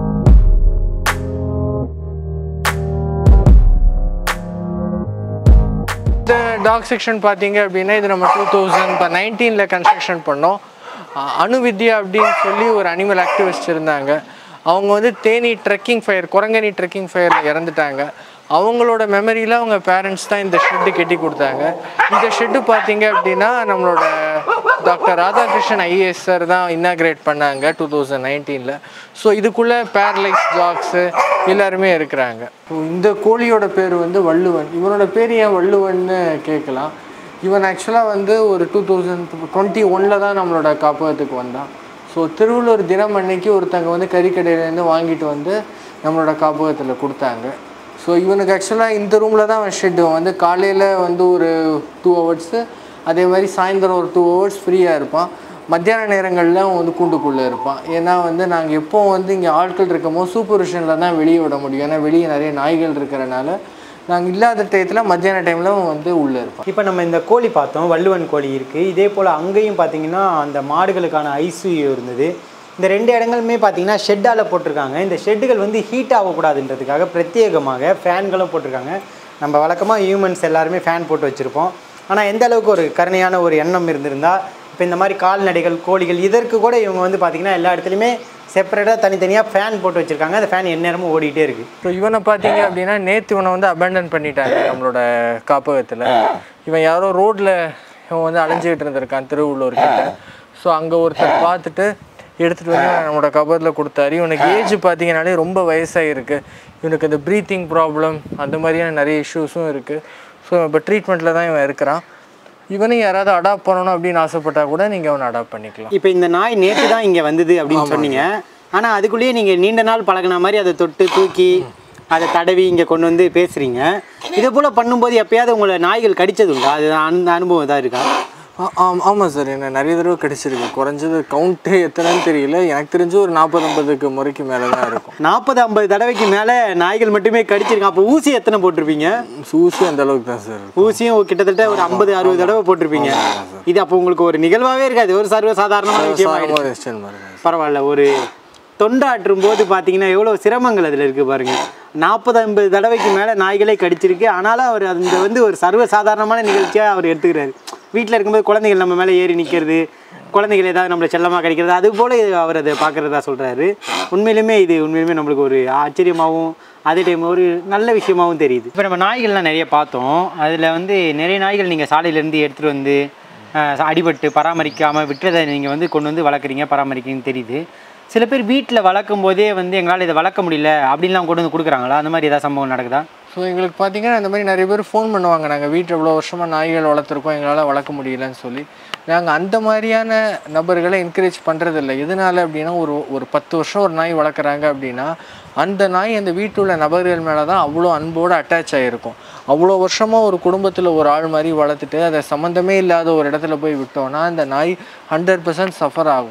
இந்த டாக் செக்ஷன் பார்த்தீங்க அப்படின்னா இது நம்ம டூ தௌசண்ட் இப்போ நைன்டீனில் கன்ஸ்ட்ரக்ஷன் பண்ணோம் அஹ் அணுவித்யா அப்படின்னு சொல்லி ஒரு அனிமல் ஆக்டிவிஸ்ட் இருந்தாங்க அவங்க வந்து Theni trekking fire Kurangani trekking ஃபயரில் இறந்துட்டாங்க அவங்களோட மெமரியில் அவங்க பேரண்ட்ஸ் தான் இந்த ஷெட்டு கட்டி கொடுத்தாங்க இந்த ஷெட்டு பார்த்தீங்க அப்படின்னா நம்மளோட டாக்டர் ராதாகிருஷ்ணன் ஐஏஎஸ் சார் தான் இன்னாகிரேட் பண்ணாங்க டூ தௌசண்ட் நைன்டீனில் ஸோ இதுக்குள்ளே பேரலைஸ் டாக்ஸு எல்லாருமே இருக்கிறாங்க இந்த கோழியோட பேர் வந்து வள்ளுவன் இவனோட பேர் ஏன் வள்ளுவன்னு கேட்கலாம் இவன் ஆக்சுவலாக வந்து ஒரு டூ தௌசண்ட் டுவெண்ட்டி ஒனில் தான் நம்மளோட காப்பகத்துக்கு வந்தான் ஸோ திருவள்ளூர் தினம் அன்னைக்கு ஒருத்தங்க வந்து கறிக்கடையிலேருந்து வாங்கிட்டு வந்து நம்மளோட காப்பகத்தில் கொடுத்தாங்க ஸோ இவனுக்கு ஆக்சுவலாக இந்த ரூமில் தான் அவன் ஷெட்டு வந்து காலையில் வந்து ஒரு டூ ஹவர்ஸு அதே மாதிரி சாயந்தரம் ஒரு டூ ஹவர்ஸ் ஃப்ரீயாக இருப்பான் மத்தியான நேரங்களில் அவன் வந்து கூண்டுக்குள்ளே இருப்பான் ஏன்னா வந்து நாங்கள் எப்போ வந்து இங்கே ஆட்கள் இருக்கமோ சூப்பர்விஷனில் தான் வெளியே விட முடியும் ஏன்னா வெளியே நிறைய நாய்கள் இருக்கிறனால நாங்கள் இல்லாத டயத்தில் மத்தியான டைமில் அவன் வந்து உள்ளே இருப்பான் இப்போ நம்ம இந்த கோழி பார்த்தோம் வள்ளுவன் கோழி இருக்குது இதே போல் அங்கேயும் பார்த்தீங்கன்னா அந்த மாடுகளுக்கான ஐசியூ இருந்தது இந்த ரெண்டு இடங்களுமே பார்த்தீங்கன்னா ஷெட்டால் போட்டிருக்காங்க இந்த ஷெட்டுகள் வந்து ஹீட் ஆகக்கூடாதுன்றதுக்காக பிரத்யேகமாக ஃபேன்களும் போட்டிருக்காங்க நம்ம வழக்கமாக ஹியூமன்ஸ் எல்லாருமே ஃபேன் போட்டு வச்சுருப்போம் ஆனால் எந்த அளவுக்கு ஒரு கருணையான ஒரு எண்ணம் இருந்திருந்தா இப்போ இந்த மாதிரி கால்நடைகள் கோழிகள் இதற்கு கூட இவங்க வந்து பார்த்திங்கன்னா எல்லா இடத்துலையுமே செப்பரேட்டாக தனித்தனியாக ஃபேன் போட்டு வச்சுருக்காங்க அந்த ஃபேன் எந்நேரமும் ஓடிட்டே இருக்குது ஸோ இவனை பார்த்தீங்க அப்படின்னா நேற்று இவனை வந்து அபேண்டன் பண்ணிட்டாங்க நம்மளோட காப்பகத்தில் இவன் யாரோ ரோட்டில் இவன் வந்து அலைஞ்சிக்கிட்டு இருந்திருக்கான் திருவள்ளூர் கிட்ட ஸோ அங்கே ஒருத்தர் பார்த்துட்டு எடுத்துகிட்டு வந்து நம்மளோட கபரில் கொடுத்தாரு இவனுக்கு ஏஜ் பார்த்தீங்கனாலே ரொம்ப வயசாகிருக்கு இவனுக்கு இந்த ப்ரீத்திங் ப்ராப்ளம் அந்த மாதிரியான நிறைய இஷ்யூஸும் இருக்குது ஸோ இப்போ ட்ரீட்மெண்ட்டில் தான் இவன் இருக்கிறான் இவனையும் யாராவது அடாப்ட் பண்ணணும் அப்படின்னு ஆசைப்பட்டா கூட நீங்கள் அவனை அடாப்ட் பண்ணிக்கலாம் இப்போ இந்த நாய் நேற்று தான் இங்கே வந்தது அப்படின்னு சொன்னீங்க ஆனால் அதுக்குள்ளேயே நீங்கள் நீண்ட நாள் பழகுன மாதிரி அதை தொட்டு தூக்கி அதை தடவி இங்கே கொண்டு வந்து பேசுகிறீங்க இதே போல் பண்ணும்போது எப்பயாவது உங்களை நாய்கள் கடிச்சது உண்டா அது அந்த அனுபவம் தான் இருக்கா ஆ- ஆம் ஆமாம் சார் என்ன நிறைய தடவை கிடைச்சிருக்கு குறைஞ்சது கவுண்ட்டு எத்தனைன்னு தெரியல எனக்கு தெரிஞ்சு ஒரு நாற்பது ஐம்பதுக்கு முறைக்கு மேலே தான் இருக்கும் நாற்பது ஐம்பது தடவைக்கு மேலே நாய்கள் மட்டுமே கடிச்சிருக்கான் அப்போ ஊசி எத்தனை போட்டிருப்பீங்க சூசி அந்த அளவுக்கு தான் சார் இருக்கும் ஊசியும் கிட்டத்தட்ட ஒரு ஐம்பது அறுபது தடவை போட்டிருப்பீங்க இது அப்போ உங்களுக்கு ஒரு நிகழ்வாகவே இருக்காது ஒரு சர்வ சாதாரணமான விஷயம் சாதாரணமா வெஸ்டர்ன் மாதிரி தான் பரவாயில்ல ஒரு தொண்டாற்றும் போது பார்த்தீங்கன்னா எவ்வளோ சிரமங்கள் அதில் இருக்குது பாருங்க நாற்பது ஐம்பது தடவைக்கு மேலே நாய்களே கடிச்சிருக்கு ஆனாலும் அவர் அந்த வந்து ஒரு சர்வ சாதாரணமான நிகழ்ச்சியாக அவர் எடுத்துக்கிறாரு வீட்டில் இருக்கும்போது குழந்தைகள் நம்ம மேலே ஏறி நிற்கிறது குழந்தைகள் ஏதாவது நம்மளை செல்லமாக கிடைக்கிறது அது போல் அவர் அதை பார்க்குறதா சொல்கிறாரு உண்மையிலுமே இது உண்மையிலுமே நம்மளுக்கு ஒரு ஆச்சரியமாகவும் அதே டைம் ஒரு நல்ல விஷயமாகவும் தெரியுது இப்போ நம்ம நாய்கள்லாம் நிறைய பார்த்தோம் அதில் வந்து நிறைய நாய்கள் நீங்கள் சாலையிலேருந்து எடுத்துகிட்டு வந்து அஹ், அடிபட்டு பராமரிக்காமல் விட்டுறதை நீங்கள் வந்து கொண்டு வந்து வளர்க்குறீங்க பராமரிக்கிறீங்கன்னு தெரியுது சில பேர் வீட்டில் வளர்க்கும் போதே வந்து எங்களால் இதை வளர்க்க முடியல அப்படின்லாம் கொண்டு வந்து கொடுக்குறாங்களா அந்த மாதிரி ஏதாவது சம்பவம் நடக்குதா ஸோ எங்களுக்கு பார்த்தீங்கன்னா இந்த மாதிரி நிறைய பேர் ஃபோன் பண்ணுவாங்க நாங்கள் வீட்டில் இவ்வளோ வருஷமாக நாய்கள் வளர்த்துருக்கோம் எங்களால் வளர்க்க முடியலன்னு சொல்லி நாங்கள் அந்த மாதிரியான நபர்களை என்கரேஜ் பண்ணுறதில்ல எதனால அப்படின்னா ஒரு ஒரு பத்து வருஷம் ஒரு நாய் வளர்க்குறாங்க அப்படின்னா அந்த நாய் அந்த வீட்டில் உள்ள நபர்கள் மேலே தான் அவ்வளோ அன்போடு அட்டாச் ஆகிருக்கும் அவ்வளோ வருஷமாக ஒரு குடும்பத்தில் ஒரு ஆள் மாதிரி வளர்த்துட்டு அதை சம்மந்தமே இல்லாத ஒரு இடத்துல போய் விட்டோம்னா அந்த நாய் ஹண்ட்ரட் பர்சன்ட் சஃபர் ஆகும்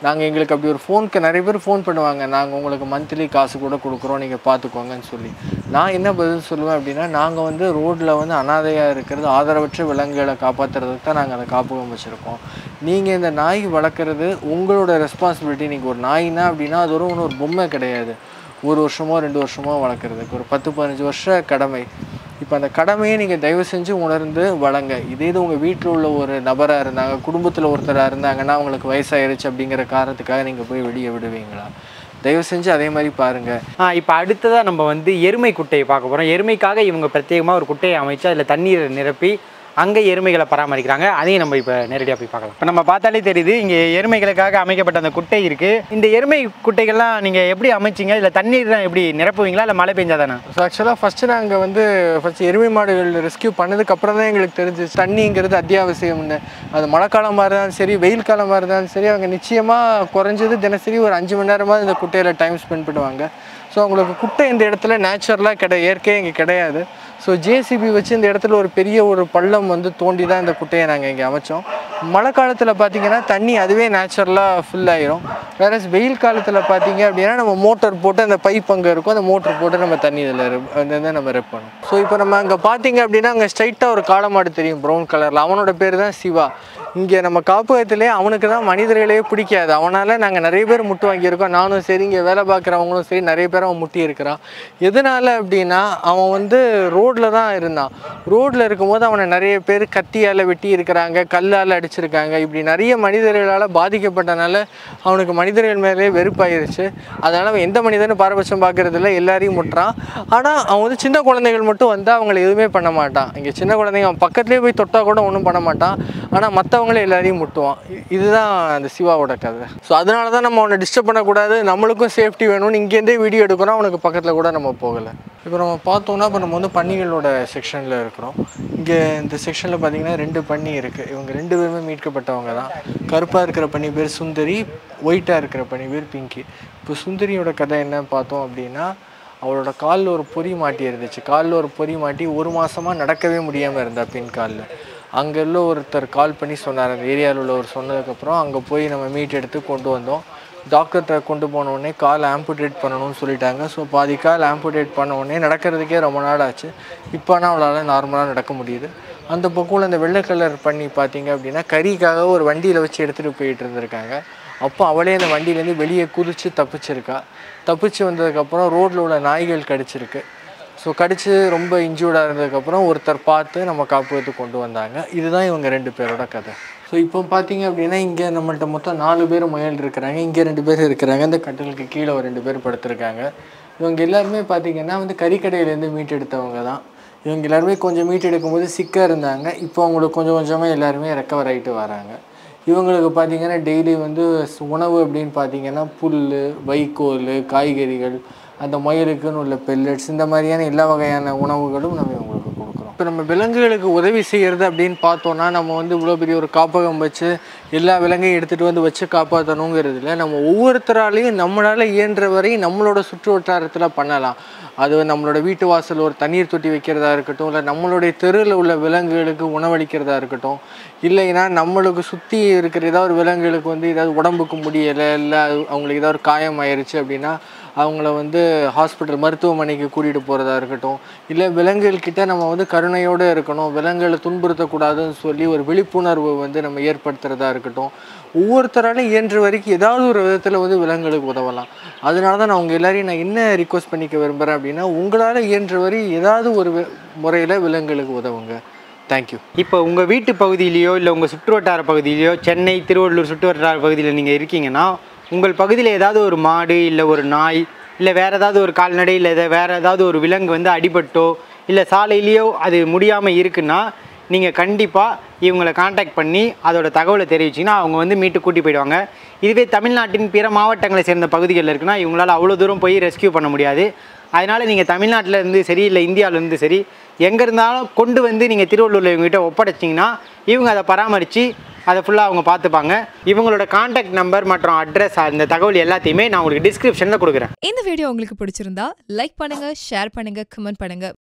நாங்கள் எங்களுக்கு அப்படி ஒரு ஃபோனுக்கு நிறைய பேர் ஃபோன் பண்ணுவாங்க நாங்கள் உங்களுக்கு மந்த்லி காசு கூட கொடுக்குறோம் நீங்கள் பார்த்துக்கோங்கன்னு சொல்லி நான் என்ன பதில் சொல்லுவேன் அப்படின்னா நாங்கள் வந்து ரோட்டில் வந்து அனாதையாக இருக்கிறது ஆதரவற்ற விலங்குகளை காப்பாற்றுறதுக்கு தான் நாங்கள் அந்த காப்பகம் வச்சுருக்கோம் நீங்கள் இந்த நாய் வளர்க்குறது உங்களோட ரெஸ்பான்சிபிலிட்டி நீங்கள் ஒரு நாய்னா அப்படின்னா அது ஒரு ஒன்றும் ஒரு பொம்மை கிடையாது ஒரு வருஷமோ ரெண்டு வருஷமோ வளர்க்குறதுக்கு ஒரு பத்து பதினஞ்சு வருஷ கடமை இப்போ அந்த கடமையை நீங்கள் தயவு செஞ்சு உணர்ந்து வளங்க இதே இது உங்கள் வீட்டில் உள்ள ஒரு நபராக இருந்தாங்க குடும்பத்தில் ஒருத்தராக இருந்தாங்கன்னா அவங்களுக்கு வயசாயிருச்சு அப்படிங்கிற காரணத்துக்காக நீங்கள் போய் வெளியே விடுவீங்களா தயவு செஞ்சு அதே மாதிரி பாருங்கள் ஆ இப்போ அடுத்ததாக நம்ம வந்து எருமை குட்டையை பார்க்க போகிறோம் எருமைக்காக இவங்க பிரத்யேகமாக ஒரு குட்டையை அமைச்சு அதில் தண்ணீரை நிரப்பி அங்கே எருமைகளை பராமரிக்கிறாங்க அதையும் நம்ம இப்போ நேரடியாக போய் பார்க்கலாம் இப்போ நம்ம பார்த்தாலே தெரியுது இங்கே எருமைகளுக்காக அமைக்கப்பட்ட அந்த குட்டை இருக்குது இந்த எருமை குட்டைகள்லாம் நீங்கள் எப்படி அமைச்சிங்க இதில் தண்ணீர்லாம் எப்படி நிரப்புவீங்களா இல்லை மழை பெஞ்சாதானே ஸோ ஆக்சுவலாக ஃபஸ்ட்டு நாங்கள் வந்து ஃபஸ்ட்டு எருமை மாடுகள் ரெஸ்க்யூ பண்ணதுக்கு அப்புறம் தான் எங்களுக்கு தெரிஞ்சிச்சு தண்ணிங்கிறது அத்தியாவசியம்னு அது மழைக்காலமாக இருந்தாலும் சரி வெயில் காலமாக இருந்தாலும் சரி அவங்க நிச்சயமாக குறைஞ்சது தினசரி ஒரு அஞ்சு மணி நேரமாவது இந்த குட்டையில் டைம் ஸ்பெண்ட் பண்ணுவாங்க ஸோ அவங்களுக்கு குட்டை இந்த இடத்துல நேச்சுரலாக கிடை இயற்கையாக இங்கே கிடையாது ஸோ ஜேசிபி வச்சு இந்த இடத்துல ஒரு பெரிய ஒரு பள்ளம் வந்து தோண்டி தான் இந்த குட்டையை நாங்கள் இங்கே அமைச்சோம் மழை காலத்தில் பார்த்தீங்கன்னா தண்ணி அதுவே நேச்சுரலாக ஃபில் ஆயிரும் வேற வெயில் காலத்தில் பார்த்தீங்க அப்படின்னா நம்ம மோட்டர் போட்டு அந்த பைப் அங்கே இருக்கும் அந்த மோட்டர் போட்டு நம்ம தண்ணி இதில் வந்து நம்ம ரெப் பண்ணும் ஸோ இப்போ நம்ம அங்கே பார்த்தீங்க அப்படின்னா அங்கே ஸ்ட்ரைட்டாக ஒரு காளமாடு தெரியும் ப்ரௌன் கலரில் அவனோட பேர் தான் சிவா இங்கே நம்ம காப்பகத்திலே அவனுக்கு தான் மனிதர்களே பிடிக்காது அவனால் நாங்கள் நிறைய பேர் முட்டு வாங்கியிருக்கோம் நானும் சரி இங்கே வேலை பார்க்குறவங்களும் சரி நிறைய பேர் அவன் முட்டி இருக்கிறான் எதனால அப்படின்னா அவன் வந்து ரோட்டில் தான் இருந்தான் ரோட்டில் இருக்கும்போது அவனை நிறைய பேர் கத்தியால் வெட்டி இருக்கிறாங்க கல்லால் அடிச்சிருக்காங்க இப்படி நிறைய மனிதர்களால் பாதிக்கப்பட்டனால அவனுக்கு மனிதர்கள் மேலே வெறுப்பாயிருச்சு அதனால் அவன் எந்த மனிதனும் பாரபட்சம் பார்க்கறது இல்லை எல்லாரையும் முட்டுறான் ஆனால் அவன் வந்து சின்ன குழந்தைகள் மட்டும் வந்து அவங்கள எதுவுமே பண்ண மாட்டான் இங்கே சின்ன குழந்தைங்க அவன் பக்கத்துலேயே போய் தொட்டா கூட ஒன்றும் பண்ண மாட்டான் ஆனால் மற்றவங்களே எல்லாரையும் முட்டுவான் இ- இதுதான் அந்த சிவாவோட கதை ஸோ அதனால தான் நம்ம அவனை டிஸ்டர்ப் பண்ணக்கூடாது நம்மளுக்கும் சேஃப்டி வேணும்னு இங்கேருந்தே வீடியோ எடுக்கிறோம் அவனுக்கு பக்கத்தில் கூட நம்ம போகலை இப்போ நம்ம பார்த்தோம்னா இப்போ நம்ம வந்து பன்னிகளோட செக்ஷனில் இருக்கிறோம் இங்கே இந்த செக்ஷனில் பார்த்தீங்கன்னா ரெண்டு பன்னி இருக்குது இவங்க ரெண்டு பேருமே மீட்கப்பட்டவங்க தான் கருப்பாக இருக்கிற பன்னி பேர் சுந்தரி ஒயிட்டாக இருக்கிற பன்னி பேர் பிங்கி இப்போ சுந்தரியோட கதை என்ன பார்த்தோம் அப்படின்னா அவளோட காலில் ஒரு பொறி மாட்டி இருந்துச்சு காலில் ஒரு பொறி மாட்டி ஒரு மாசமாக நடக்கவே முடியாமல் இருந்தா பின் காலில் அங்கே உள்ள ஒருத்தர் கால் பண்ணி சொன்னார் அந்த ஏரியாவில் உள்ளவர் சொன்னதுக்கப்புறம் அங்கே போய் நம்ம மீட் எடுத்து கொண்டு வந்தோம் டாக்டர்கிட்ட கொண்டு போன உடனே கால் ஆம்புடேட் பண்ணணும்னு சொல்லிட்டாங்க ஸோ பாதி கால் ஆம்புடேட் பண்ண உடனே நடக்கிறதுக்கே ரொம்ப நாள் ஆச்சு இப்போ ஆனால் அவளால் நார்மலாக நடக்க முடியுது அந்த பக்கம் அந்த வெள்ளை கலர் பண்ணி பார்த்தீங்க அப்படின்னா கறிக்காக ஒரு வண்டியில் வச்சு எடுத்துகிட்டு போயிட்டு இருந்திருக்காங்க அப்போ அவளே அந்த வண்டியிலேருந்து வெளியே குதிச்சு தப்பிச்சிருக்கா தப்பிச்சு வந்ததுக்கப்புறம் ரோட்டில் உள்ள நாய்கள் கடிச்சிருக்கு ஸோ கடிச்சு ரொம்ப இன்ஜூர்டாக இருந்ததுக்கப்புறம் ஒருத்தர் பார்த்து நம்ம காப்பகத்துக்கு கொண்டு வந்தாங்க இதுதான் இவங்க ரெண்டு பேரோட கதை ஸோ இப்போ பார்த்தீங்க அப்படின்னா இங்கே நம்மள்ட்ட மொத்தம் நாலு பேர் முயல் இருக்கிறாங்க இங்கே ரெண்டு பேர் இருக்கிறாங்க இந்த கட்டிலுக்கு கீழே ஒரு ரெண்டு பேர் படுத்திருக்காங்க இவங்க எல்லாருமே பார்த்தீங்கன்னா வந்து கறிக்கடையிலேருந்து மீட் எடுத்தவங்க தான் இவங்க எல்லாருமே கொஞ்சம் மீட் எடுக்கும்போது சிக்காக இருந்தாங்க இப்போ அவங்களுக்கு கொஞ்சம் கொஞ்சமாக எல்லாருமே ரெக்கவர் ஆகிட்டு வராங்க இவங்களுக்கு பார்த்தீங்கன்னா டெய்லி வந்து ஸ்- உணவு அப்படின்னு பார்த்தீங்கன்னா புல் வைக்கோல் காய்கறிகள் அந்த முயலுக்குன்னு உள்ள பெல்லட்ஸ் இந்த மாதிரியான எல்லா வகையான உணவுகளும் நம்ம இவங்களுக்கு கொடுக்குறோம் இப்போ நம்ம விலங்குகளுக்கு உதவி செய்கிறது அப்படின்னு பார்த்தோன்னா நம்ம வந்து இவ்வளோ பெரிய ஒரு காப்பகம் வச்சு எல்லா விலங்கையும் எடுத்துகிட்டு வந்து வச்சு காப்பாற்றணுங்கிறது இல்லை நம்ம ஒவ்வொருத்தராலையும் நம்மளால் இயன்ற வரை நம்மளோட சுற்று வட்டாரத்தில் பண்ணலாம் அது நம்மளோட வீட்டு வாசல் ஒரு தண்ணீர் தொட்டி வைக்கிறதா இருக்கட்டும் இல்லை நம்மளுடைய தெருவில் உள்ள விலங்குகளுக்கு உணவளிக்கிறதா இருக்கட்டும் இல்லைன்னா நம்மளுக்கு சுற்றி இருக்கிற ஏதாவது ஒரு விலங்குகளுக்கு வந்து ஏதாவது உடம்புக்கு முடியலை இல்லை அவங்களுக்கு ஏதாவது ஒரு காயம் ஆயிருச்சு அப்படின்னா அவங்கள வந்து ஹாஸ்பிட்டல் மருத்துவமனைக்கு கூட்டிகிட்டு போகிறதா இருக்கட்டும் இல்லை விலங்குகள் கிட்ட நம்ம வந்து கருணையோடு இருக்கணும் விலங்குகளை துன்புறுத்தக்கூடாதுன்னு சொல்லி ஒரு விழிப்புணர்வு வந்து நம்ம ஏற்படுத்துறதா இருக்கட்டும் ஒவ்வொருத்தராலும் இயன்ற வரைக்கும் ஏதாவது ஒரு விதத்தில் வந்து விலங்குகளுக்கு உதவலாம் அதனால தான் நான் உங்கள் எல்லாரையும் நான் என்ன ரிக்வஸ்ட் பண்ணிக்க விரும்புகிறேன் அப்படின்னா உங்களால் இயன்ற வரை ஏதாவது ஒரு முறையில் விலங்குகளுக்கு உதவுங்க தேங்க்யூ இப்போ உங்கள் வீட்டு பகுதியிலையோ இல்லை உங்கள் சுற்றுவட்டார பகுதியிலையோ சென்னை திருவள்ளூர் சுற்றுவட்டார பகுதியில் நீங்கள் இருக்கீங்கன்னா உங்கள் பகுதியில் ஏதாவது ஒரு மாடு இல்லை ஒரு நாய் இல்லை வேறு ஏதாவது ஒரு கால்நடை இல்லை எதா- வேறு ஏதாவது ஒரு விலங்கு வந்து அடிபட்டோ இல்லை சாலையிலேயோ அது முடியாமல் இருக்குன்னா நீங்கள் கண்டிப்பாக இவங்களை காண்டாக்ட் பண்ணி அதோட தகவலை தெரிவிச்சிங்கன்னா அவங்க வந்து மீட்டு கூட்டி போயிடுவாங்க இதுவே தமிழ்நாட்டின் பிற மாவட்டங்களை சேர்ந்த பகுதிகளில் இருக்குன்னா இவங்களால அவ்வளோ தூரம் போய் ரெஸ்க்யூ பண்ண முடியாது அதனால் நீங்கள் தமிழ்நாட்டில் இருந்து சரி இல்லை இந்தியாவில் இருந்து சரி எங்கே இருந்தாலும் கொண்டு வந்து நீங்கள் திருவள்ளூரில் இவங்ககிட்ட ஒப்படைச்சிங்கன்னா இவங்க அதை பராமரித்து அதை ஃபுல்லாக அவங்க பார்த்துப்பாங்க இவங்களோட காண்டாக்ட் நம்பர் மற்றும் அட்ரஸ் அந்த தகவல் எல்லாத்தையுமே நான் உங்களுக்கு டிஸ்கிரிப்ஷனில் கொடுக்குறேன் இந்த வீடியோ உங்களுக்கு பிடிச்சிருந்தா லைக் பண்ணுங்க ஷேர் பண்ணுங்க கமெண்ட் பண்ணுங்க